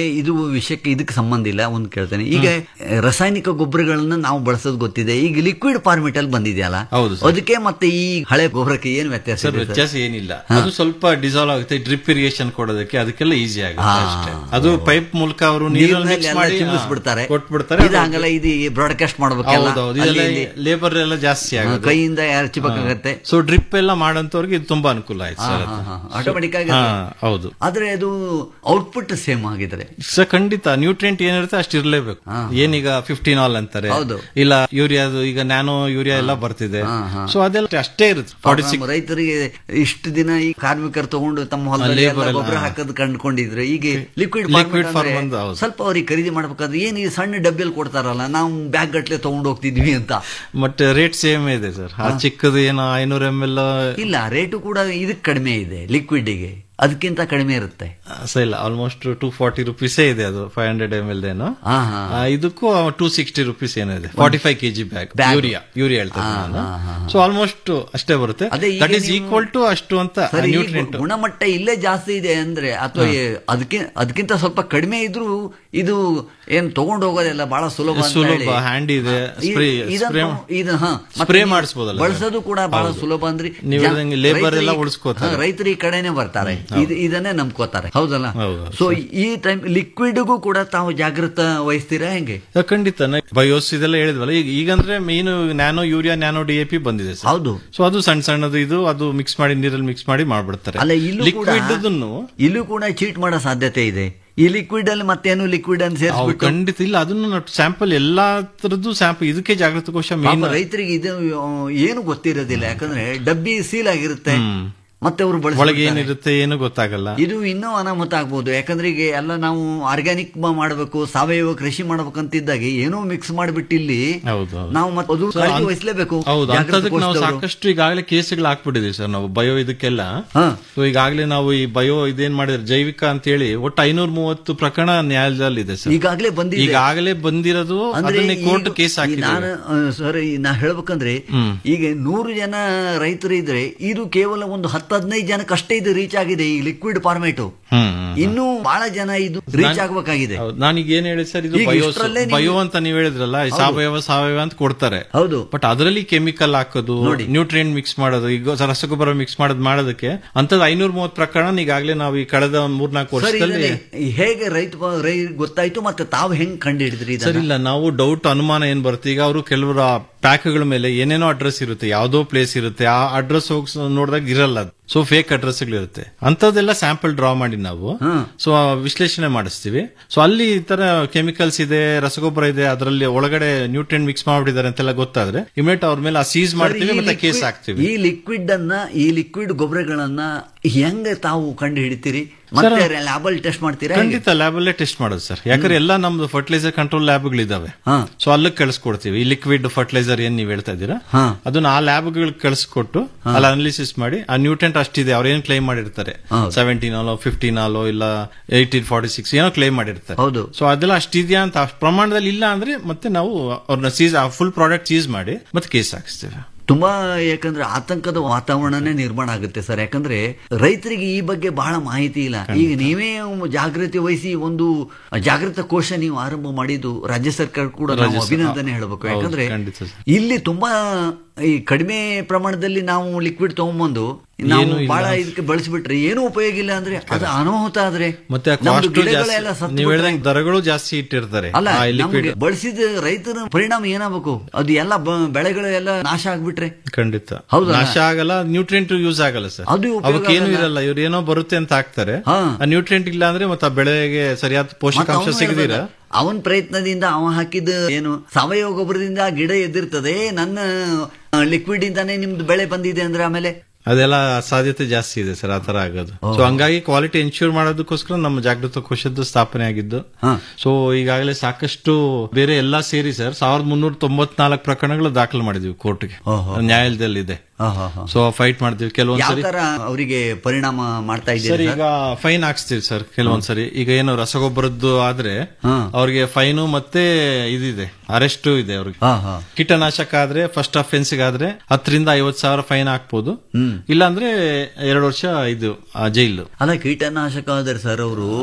ವಿಷಯಕ್ಕೆ ಇದಕ್ಕೆ ಸಂಬಂಧ ಇಲ್ಲ ಒಂದು ಕೇಳ್ತೇನೆ ಈಗ ರಾಸಾಯನಿಕ ಗೊಬ್ಬರಗಳನ್ನ ನಾವು ಬಳಸೋದು ಗೊತ್ತಿದೆ ಈಗ ಲಿಕ್ವಿಡ್ ಫಾರ್ಮೆಟ್ ಅಲ್ಲಿ ಬಂದಿದೆಯಲ್ಲ ಹೌದು ಸರ್. ಅದಕ್ಕೆ ಮತ್ತೆ ಈ ಹಳೆ ಗೊಬ್ಬರಕ್ಕೆ ಏನು ವ್ಯತ್ಯಾಸ ಸರ್ ಇದೆ ಸರ್? ವ್ಯತ್ಯಾಸ ಏನಿಲ್ಲ ಅದು ಸ್ವಲ್ಪ ಡಿಸಾಲ್ವ್ ಆಗುತ್ತೆ ಡ್ರಿಪ್ ಇರಿಗೇಷನ್ ಕೊಡೋದಕ್ಕೆ ಅದಕ್ಕೆಲ್ಲ ಈಸಿ ಆಗುತ್ತೆ ಅಷ್ಟೇ ಅದು ಪೈಪ್ ಮೂಲಕ ಅವರು ನೀರಲ್ಲಿ ನೀರ್ನಲ್ಲಿ ಮಿಕ್ಸ್ ಎಲ್ಲ ಮಾಡಿ ಚಿಮ್ಮಿಸ್ಬಿಡ್ತಾರೆ ಕೊಟ್ಬಿಡ್ತಾರೆ ಇದು ಹಂಗಲ್ಲ ಇದು ಬ್ರಾಡ್ಕಾಸ್ಟ್ ಮಾಡ್ಬೇಕಲ್ಲ ಹೌದೌದು ಅಲ್ಲಿ ಇಲ್ಲಿ. ಲೇಬರ್ ಎಲ್ಲ ಜಾಸ್ತಿ ಹಾ, ಆಗುತ್ತೆ ಕೈಯಿಂದ ಯಾರು ಚಿಪ್ಪಕ್ಕಾಗತ್ತೆ ಸೊ ಡ್ರಿಪ್ ಎಲ್ಲ ಮಾಡಂತವ್ರಿಗೆ ಇದು ತುಂಬಾ ಅನುಕೂಲ ಆಯ್ತು ಸರ್ ಅದು. ಆಟೋಮೆಟಿಕ್ ಆಗಿ ಹಾ, ಅದು- ಹೌದು ಆದ್ರೆ ಅದು ಔಟ್ಪುಟ್ ಸೇಮ್ ಆಗಿದ್ರೆ ಸರ್ ಖಂಡಿತ ನ್ಯೂಟ್ರಿಯೆಂಟ್ ಏನಿರುತ್ತೆ ಅಷ್ಟು ಇರಲೇಬೇಕು ಏನೀಗ ಫಿಫ್ಟೀನ್ ಆಲ್ ಅಂತಾರೆ ಹೌದು. ಇಲ್ಲ ಯೂರಿಯಾದು ಈಗ ನ್ಯಾನೋ ಯೂರಿಯಾ ಎಲ್ಲ ಬರ್ತಿದೆ ಸೊ ಅದೆಲ್ಲ ಅಷ್ಟೇ ಇರುತ್ತೆ ಫಾರ್ಟಿ ಪಾಪ ಸಿಕ್ಸ್ ನಮ್ಮ ರೈತರಿಗೆ ಇಷ್ಟು ದಿನ ಈ ಕಾರ್ಮಿಕರು ತಗೊಂಡು ತಮ್ಮ ಹೊಲದಲ್ಲಿ labor ಎಲ್ಲ ಎಲ್ಲ, ಗೊಬ್ಬರ ಹಾ. ಹಾಕೋದು ಕಂಡುಕೊಂಡಿದ್ರು ಈಗ ಲಿಕ್ವಿಡ್ Liquid form ಒಂದು, ಹೌದು. ಸ್ವಲ್ಪ ಅವ್ರಿಗೆ ಖರೀದಿ ಮಾಡ್ಬೇಕಾದ್ರೆ ಏನು ಈ ಸಣ್ಣ ಡಬ್ಬಿಯಲ್ಲಿ ಕೊಡ್ತಾರಲ್ಲ ನಾವು ಬ್ಯಾಗ್ ಗಟ್ಲೆ ತಗೊಂಡು ಹೋಗ್ತಿದ್ವಿ ಅಂತ ಬಟ್ ರೇಟ್ ಸೇಮ್ ಇದೆ ಸರ್ ಆ ಚಿಕ್ಕದು ಏನೋ ಐನೂರ ಎಮ್ ಎಲ್ ಇಲ್ಲ ರೇಟು ಕೂಡ ಇದಕ್ಕೆ ಕಡಿಮೆ ಇದೆ ಲಿಕ್ವಿಡ್ಗೆ ಅದಕ್ಕಿಂತ ಕಡಿಮೆ ಇರುತ್ತೆ ಇಲ್ಲ ಆಲ್ಮೋಸ್ಟ್ ಟೂ ಫಾರ್ಟಿ ರುಪೀಸೇ ಇದೆ ಅದು ಫೈವ್ ಹಂಡ್ರೆಡ್ ಎಮ್ ಎಲ್ ಏನೋ ಹಾ, ಹಾ. ಆ, ಇದಕ್ಕೂ ಟೂ ಸಿಕ್ಸ್ಟಿ ರುಪೀಸ್ ಏನಿದೆ forty five KG bag Bag. Urea urea ಹೇಳ್ತಾರೆ ಹಾ, ನಾನು ಹಾ, ಹಾ. ಸೊ ಆಲ್ಮೋಸ್ಟ್ ಅಷ್ಟೇ ಬರುತ್ತೆ ಅದೇ ಈಗ ದಟ್ ಈಸ್ ನೀವು- ಈಕ್ವಲ್ ಟು ಅಷ್ಟು ಅಂತ ಸರಿ ಈ ನ್ಯೂಟ್ರಿಯೆಂಟ್ ಗುಣಮಟ್ಟ ಇಲ್ಲೇ ಜಾಸ್ತಿ ಇದೆ ಅಂದ್ರೆ ಅಥವಾ ಅದಕ್ಕೆ ಅದಕ್ಕಿಂತ ಸ್ವಲ್ಪ ಕಡಿಮೆ ಇದ್ರೂ ಇದು ಏನ್ ತಗೊಂಡು ಹೋಗೋದೆಲ್ಲ ಬಹಳ ಸುಲಭ ಅಂತ ಸುಲಭ, ಹೇಳಿ. hand ಇದೆ, ಈ- spray- ಇದನ್ನು- spray- ಇದು ಹಾ, ಮತ್ತೆ spray ನೀವು ಮಾಡಿಸ್ಬೋದಲ್ಲ ಬಳಸೋದು ಕೂಡ ಬಹಳ ಹೌದು. ಸುಲಭ ಅಂದ್ರೆ ನೀವು ಜನ- ಹೇಳ್ದಂಗೆ labor ರೈತರು ಎಲ್ಲ ಈ- ಉಳಿಸ್ಕೋತಾರೆ. ಹಾ, ರೈತರು ಈ ಕಡೆನೆ ಬರ್ತಾರೆ ಇದು- ಇದನ್ನೇ ನಂಬ್ಕೋತಾರೆ ಹೌದಲ್ಲ ಹೌದು, ಸೊ ಈ ಟೈಮ್ ಲಿಕ್ವಿಡ್ಗೂ ಕೂಡ ತಾವು ಜಾಗೃತ ವಹಿಸ್ತೀರಾ ಹೆಂಗೆ ಯಾ, ಖಂಡಿತ ಬಯೋಸ್ ಇದೆಲ್ಲ ಹೇಳಿದ್ವಲ್ಲ ಈಗ ಈಗಂದ್ರೆ main nano urea nano D A P ಬಂದಿದೆ ಸರ್ ಹೌದು ಸೊ ಅದು ಸಣ್ಣ ಸಣ್ಣದು ಇದು ಅದು ಮಿಕ್ಸ್ ಮಾಡಿ ನೀರಲ್ಲಿ ಮಿಕ್ಸ್ ಮಾಡಿ ಮಾಡ್ಬಿಡ್ತಾರೆ ಅಲ್ಲ ಇಲ್ಲೂ ಕೂಡ ಲಿಕ್ವಿಡ್ ಇಲ್ಲೂ ಕೂಡ ಚೀಟ್ ಮಾಡೋ ಸಾಧ್ಯತೆ ಇದೆ ಈ ಲಿಕ್ವಿಡ್ ಅಲ್ಲಿ ಮತ್ತೇನು ಲಿಕ್ವಿಡ್ ಅನ್ನು ಸೇರಿಸ್ಬಿಟ್ಟು ಖಂಡಿತ ಇಲ್ಲ ಅದನ್ನು ಸ್ಯಾಂಪಲ್ ಎಲ್ಲಾ ತರದ್ದು ಸ್ಯಾಂಪಲ್ ಇದಕ್ಕೆ ಜಾಗೃತ ಕೋಶ ಮೇನ್ ಪಾಪ ರೈತರಿಗೆ ಇದು ಆ, ಏನು ಗೊತ್ತಿರೋದಿಲ್ಲ ಯಾಕಂದ್ರೆ ಡಬ್ಬಿ ಸೀಲ್ ಆಗಿರುತ್ತೆ ಮತ್ತೆ ಅವರು ಒಳಗೆ ಬಳಸಿ ಏನಿರುತ್ತೆ ಏನು ಗೊತ್ತಾಗಲ್ಲ ಇದು ಇನ್ನೂ ಅನಾಹುತ ಆಗ್ಬೋದು ಯಾಕಂದ್ರೆ ಈಗ ಎಲ್ಲ ನಾವು ಆರ್ಗ್ಯಾನಿಕ್ ಮಾಡಬೇಕು ಸಾವಯವ ಕೃಷಿ ಮಾಡ್ಬೇಕಂತಿದ್ದಾಗ ಏನೋ ಮಿಕ್ಸ್ ಮಾಡಿಬಿಟ್ಟು ಇಲ್ಲಿ ಹೌದು ಹೌದು. ನಾವು ಮತ್ತೆ ಅದು So, ಕಾಳಜಿ ಅಂತ್- ವಹಿಸ್ಲೇಬೇಕು ಹೌದು ಜಾಗೃತ ಅಂತದಕ್ಕೆ ನಾವು ಕೋಶದವರು. ಸಾಕಷ್ಟು ಈಗಾಗಲೇ ಕೇಸ್ಗಳು ಹಾಕ್ಬಿಟ್ಟಿದೀವಿ ಸರ್ ನಾವು ಬಯೋ ಇದಕ್ಕೆಲ್ಲ ಸೊ ಈಗಾಗಲೇ ನಾವು ಈ ಬಯೋ ಇದೇನ್ ಮಾಡಿದ್ರೆ ಜೈವಿಕ ಅಂತ ಹೇಳಿ ಒಟ್ಟು ಐನೂರ ಮೂವತ್ತು ಪ್ರಕರಣ ನ್ಯಾಯಾಲಯದಲ್ಲಿ ಇದೆ ಸರ್ ಈಗಾಗಲೇ ಬಂದಿದೆ ಈಗಾಗಲೇ ಬಂದಿರೋದು ಅಂದ್ರೆ ಅದನ್ನೇ ಕೋರ್ಟ್ ಈಗ- ಕೇಸ್ ಈ ಹಾಕಿದ್ದೀವಿ ನಾನು ಸರ್ ನಾ ಹೇಳ್ಬೇಕಂದ್ರೆ ಹ್ಮ್. ಈಗ ನೂರು ಜನ ರೈತರು ಇದ್ರೆ ಇದು ಕೇವಲ ಒಂದು ಹತ್ತು ಹದಿನೈದು ಜನಕ್ಕೆ ಅಷ್ಟೇ ಇದು ರೀಚ್ ಆಗಿದೆ ಈ ಲಿಕ್ವಿಡ್ ಫಾರ್ಮೇಟ್ ಹ್ಮ್ ಇನ್ನೂ ಬಹಳ ಜನ ಇದು ರೀಚ್ ನಾನ್- ಆಗ್ಬೇಕಾಗಿದೆ ಹೌದು. ನಾನೀಗ ಏನ್ ಹೇಳಿ ಸರ್ ಇದು ಈಗ ಬಯೋ ಇಷ್ಟ್ರಲ್ಲೇ ನೀವು- ಬಯೋ ಅಂತ ನೀವು ಹೇಳಿದ್ರಲ್ಲ ಈ ಹೌದು. ಸಾವಯವ ಸಾವಯವ ಅಂತ ಕೊಡ್ತಾರೆ ಹೌದು ಬಟ್ ಅದರಲ್ಲಿ ಕೆಮಿಕಲ್ ಹಾಕೋದು ನೋಡಿ. ನ್ಯೂಟ್ರಿಯೆಂಟ್ ಮಿಕ್ಸ್ ಮಾಡೋದು ಈಗ ರಸಗೊಬ್ಬರ ಮಿಕ್ಸ್ ಮಾಡೋದು ಮಾಡೋದಕ್ಕೆ ಅಂತದ್ ಐನೂರ ಮೂವತ್ತು ಪ್ರಕರಣ ಈಗಾಗಲೇ ನಾವು ಈ ಕಳೆದ ಮೂರ್ನಾಲ್ಕು ಸರ್ ವರ್ಷದಲ್ಲಿ ಇದನ್ನೇ ಹೇಗೆ ರೈತ ರೈ ಗೊತ್ತಾಯ್ತು ಮತ್ತೆ ತಾವು ಹೆಂಗ್ ಕಂಡು ಹಿಡಿದ್ರಿ ಸರ್ ಇಲ್ಲ ನಾವು ಡೌಟ್ ಅನುಮಾನ ಏನ್ ಬರುತ್ತೆ ಈಗ ಅವರು ಕೆಲವರ ಪ್ಯಾಕ್ಗಳ ಮೇಲೆ ಏನೇನೋ ಅಡ್ರೆಸ್ ಇರುತ್ತೆ ಯಾವ್ದೋ ಪ್ಲೇಸ್ ಇರುತ್ತೆ ಆ ಅಡ್ರೆಸ್ ಹೋಗಿ ನೋಡಿದಾಗ ಇರಲ್ಲ ಅದು ಸೊ ಫೇಕ್ ಅಡ್ರೆಸ್ ಇರುತ್ತೆ ಅಂತದೆಲ್ಲ ಸ್ಯಾಂಪಲ್ ಡ್ರಾ ಮಾಡಿ ನಾವು ಸೊ ವಿಶ್ಲೇಷಣೆ ಮಾಡಿಸ್ತೀವಿ ಸೊ ಅಲ್ಲಿ ಈ ತರ ಕೆಮಿಕಲ್ಸ್ ಇದೆ ರಸಗೊಬ್ಬರ ಇದೆ ಅದರಲ್ಲಿ ಒಳಗಡೆ ನ್ಯೂಟ್ರಿಯನ್ ಮಿಕ್ಸ್ ಮಾಡ್ಬಿಟ್ಟಿದ್ದಾರೆ ಅಂತೆಲ್ಲ ಗೊತ್ತಾದ್ರೆ ಇಮಿಡಿಯೇಟ್ ಅವ್ರ ಮೇಲೆ ಸೀಸ್ ಮಾಡ್ತೀವಿ ಈ ಮತ್ತೆ ಕೇಸ್ liquid- ಹಾಕ್ತಿವಿ ಈ ಲಿಕ್ವಿಡ್ ಅನ್ನ ಈ ಲಿಕ್ವಿಡ್ ಗೊಬ್ಬರಗಳನ್ನ ಹೆಂಗೆ ತಾವು ಕಂಡು ಹಿಡಿತೀರಿ ಮತ್ತೆ ಲ್ಯಾಬಲ್ ಟೆಸ್ಟ್ ಮಾಡ್ತೀರಾ ಹೇಗೆ? ಖಂಡಿತ ಲ್ಯಾಬ್ ಅಲ್ಲೇ ಟೆಸ್ಟ್ ಮಾಡೋದು ಸರ್ ಯಾಕಂದ್ರೆ ಎಲ್ಲ ನಮ್ದು ಫರ್ಟಿಲೈಸರ್ ಕಂಟ್ರೋಲ್ ಲ್ಯಾಬ್ಗಳಿದಾವೆ ಸೊ ಅಲ್ಲಿಗೆ ಕಳಿಸ್ಕೊಡ್ತೀವಿ ಈ ಲಿಕ್ವಿಡ್ ಫರ್ಟಿಲೈಸರ್ ಏನ್ ನೀವು ಹೇಳ್ತಾ ಇದ್ದೀರಾ ಅದನ್ನ ಆ ಲ್ಯಾಬ್ಗಳು ಕಳಿಸ್ಕೊಟ್ಟು ಅಲ್ಲಿ ಅನಾಲಿಸಿಸ್ ಮಾಡಿ ಆ ನ್ಯೂಟ್ರೆಂಟ್ ಅಷ್ಟಿದೆ ಅವ್ರು ಏನ್ ಕ್ಲೈಮ್ ಮಾಡಿರ್ತಾರೆ ಸೆವೆಂಟೀನ್ ಆಲೋ ಫಿಫ್ಟೀನ್ ಆಲೋ ಇಲ್ಲ ಏಯ್ಟೀನ್ ಫಾರ್ಟಿ ಸಿಕ್ಸ್ ಏನೋ ಕ್ಲೈಮ್ ಮಾಡಿರ್ತಾರೆ ಹೌದು ಸೊ ಅದೆಲ್ಲ ಅಷ್ಟಿದೆಯಾ ಅಂತ ಅಷ್ಟ್ ಪ್ರಮಾಣದಲ್ಲಿ ಇಲ್ಲ ಅಂದ್ರೆ ಮತ್ತೆ ನಾವು ಅವ್ರನ್ನ ಸೀಸ್ ಫುಲ್ ಪ್ರಾಡಕ್ಟ್ ಸೀಸ್ ಮಾಡಿ ಮತ್ತೆ ಕೇಸ್ ಹಾಕಿಸ್ತೇವೆ ತುಂಬಾ ಯಾಕಂದ್ರೆ ಆತಂಕದ ವಾತಾವರಣನೇ ನಿರ್ಮಾಣ ಆಗುತ್ತೆ ಸರ್ ಯಾಕಂದ್ರೆ ರೈತರಿಗೆ ಈ ಬಗ್ಗೆ ಬಹಳ ಮಾಹಿತಿ ಇಲ್ಲ ಈಗ ನೀವೇ ಜಾಗೃತಿ ವಹಿಸಿ ಒಂದು ಜಾಗೃತ ಕೋಶ ನೀವು ಆರಂಭ ಮಾಡಿದ್ದು ರಾಜ್ಯ ಸರ್ಕಾರ ಕೂಡ ನಾವು ರಾಜ್ಯ ಸರ್- ಅಭಿನಂದನೆ ಹೇಳಬೇಕು ಹೌದು, ಯಾಕಂದ್ರೆ ಖಂಡಿತ ಸರ್. ಇಲ್ಲಿ ತುಂಬಾ ಈ ಕಡಿಮೆ ಪ್ರಮಾಣದಲ್ಲಿ ನಾವು ಲಿಕ್ವಿಡ್ ತಗೊಂಬಂದು ನಾವು ಏನೂ ಇಲ್ಲ. ಬಹಳ ಇದಕ್ಕೆ ಬಳಸಿಬಿಟ್ರೆ ಏನೂ ಉಪಯೋಗ ಇಲ್ಲ ಅಂದ್ರೆ ಅದು ಅನಾಹುತ ಆದ್ರೆ ಮತ್ತೆ ನಮ್ದು ಕಾಸ್ಟ್ ಗಿಡಗಳೆಲ್ಲ ಜಾಸ್ತಿ ಸತ್ತು ನೀವು ಬಿಟ್ರೆ- ಹೇಳ್ದಂಗೆ ದರಗಳು ಜಾಸ್ತಿ ಇಟ್ಟಿರ್ತಾರೆ ಅಲ್ಲ ಆ ಲಿಕ್ವಿಡ್ ನಮ್ಗೆ ಬಳಸಿದ ರೈತರ ಪರಿಣಾಮ ಏನಾಗಬೇಕು ಅದು ಎಲ್ಲ ಬ- ಬೆಳೆಗಳು ಎಲ್ಲ ನಾಶ ಆಗ್ಬಿಟ್ರೆ ಖಂಡಿತ ಹೌದಲ್ಲ? ನಾಶ ಆಗಲ್ಲ ನ್ಯೂಟ್ರಿಯೆಂಟ್ ಯೂಸ್ ಆಗಲ್ಲ ಸರ್ ಅದು ಉಪಯೋಗ ಅವಕ್ಕೆ ಏನು ಆಗಲ್ಲ. ಇರಲ್ಲ ಇವ್ರು ಏನೋ ಬರುತ್ತೆ ಅಂತ ಹಾಕ್ತಾರೆ ಆ ನ್ಯೂಟ್ರಿಯೆಂಟ್ ಇಲ್ಲ ಅಂದ್ರೆ ಮತ್ತೆ ಆ ಬೆಳೆಗೆ ಸರಿಯಾದ ಮತ್ತೆ ಪೋಷಕಾಂಶ ಅವ್ನು ಸಿಗದಿರ ಹೇಳ್ದ, ಅವನ್ ಪ್ರಯತ್ನದಿಂದ ಅವ ಹಾಕಿದ ಏನು ಸಾವಯವ ಗೊಬ್ಬರದಿಂದ ಆ ಗಿಡ ಎದ್ದಿರ್ತದೆ ನನ್ನ ಲಿಕ್ವಿಡ್ ಇಂದಾನೇ ನಿಮ್ದು ಬೆಳೆ ಬಂದಿದೆ ಅಂದ್ರೆ ಆಮೇಲೆ ಅದೆಲ್ಲ ಸಾಧ್ಯತೆ ಜಾಸ್ತಿ ಇದೆ ಸರ್ ಆತರ ಆಗೋದು ಸೊ ಹಂಗಾಗಿ ಕ್ವಾಲಿಟಿ ಎನ್ಶೂರ್ ಮಾಡೋದಕ್ಕೋಸ್ಕರ ನಮ್ಮ ಜಾಗೃತ ಕೋಶದ್ದು ಸ್ಥಾಪನೆ ಆಗಿದ್ದು ಸೊ ಈಗಾಗಲೇ ಸಾಕಷ್ಟು ಬೇರೆ ಎಲ್ಲಾ ಸೇರಿ ಸರ್ ಸಾವಿರದ ಮುನ್ನೂರ ತೊಂಬತ್ನಾಲ್ಕು ಪ್ರಕರಣಗಳು ದಾಖಲು ಮಾಡಿದೀವಿ ಕೋರ್ಟ್ಗೆ ನ್ಯಾಯಾಲಯದಲ್ಲಿ ಇದೆ ಸೊ ಫೈಟ್ ಮಾಡ್ತೀವಿ ಯಾವ ಕೆಲವೊಂದ್ಸರಿ ತರ ಅವರಿಗೆ ಪರಿಣಾಮ ಮಾಡ್ತಾ ಸರ್ ಇದ್ದೀರಿ ಈಗ ಫೈನ್ ಹಾಕ್ಸ್ತೀವಿ ಸರ್ ಕೆಲವೊಂದ್ಸರಿ ಈಗ ಏನು ರಸಗೊಬ್ಬರದ್ದು ಆದ್ರೆ ಅವ್ರಿಗೆ ಫೈನು ಮತ್ತೆ ಇದಿದೆ ಅರೆಸ್ಟ್ ಇದೆ ಅವ್ರಿಗೆ ಕೀಟನಾಶಕ ಆದ್ರೆ ಫಸ್ಟ್ ಅಫೆನ್ಸ್ ಆದ್ರೆ ಹತ್ತರಿಂದ ಐವತ್ ಸಾವಿರ ಫೈನ್ ಹಾಕ್ಬೋದು ಇಲ್ಲ ಅಂದ್ರೆ ಎರಡು ವರ್ಷ ಇದು ಆ, ಜೈಲು ಅಲ್ಲ ಕೀಟನಾಶಕ ಆದ್ರೆ ಸರ್ ಅವರು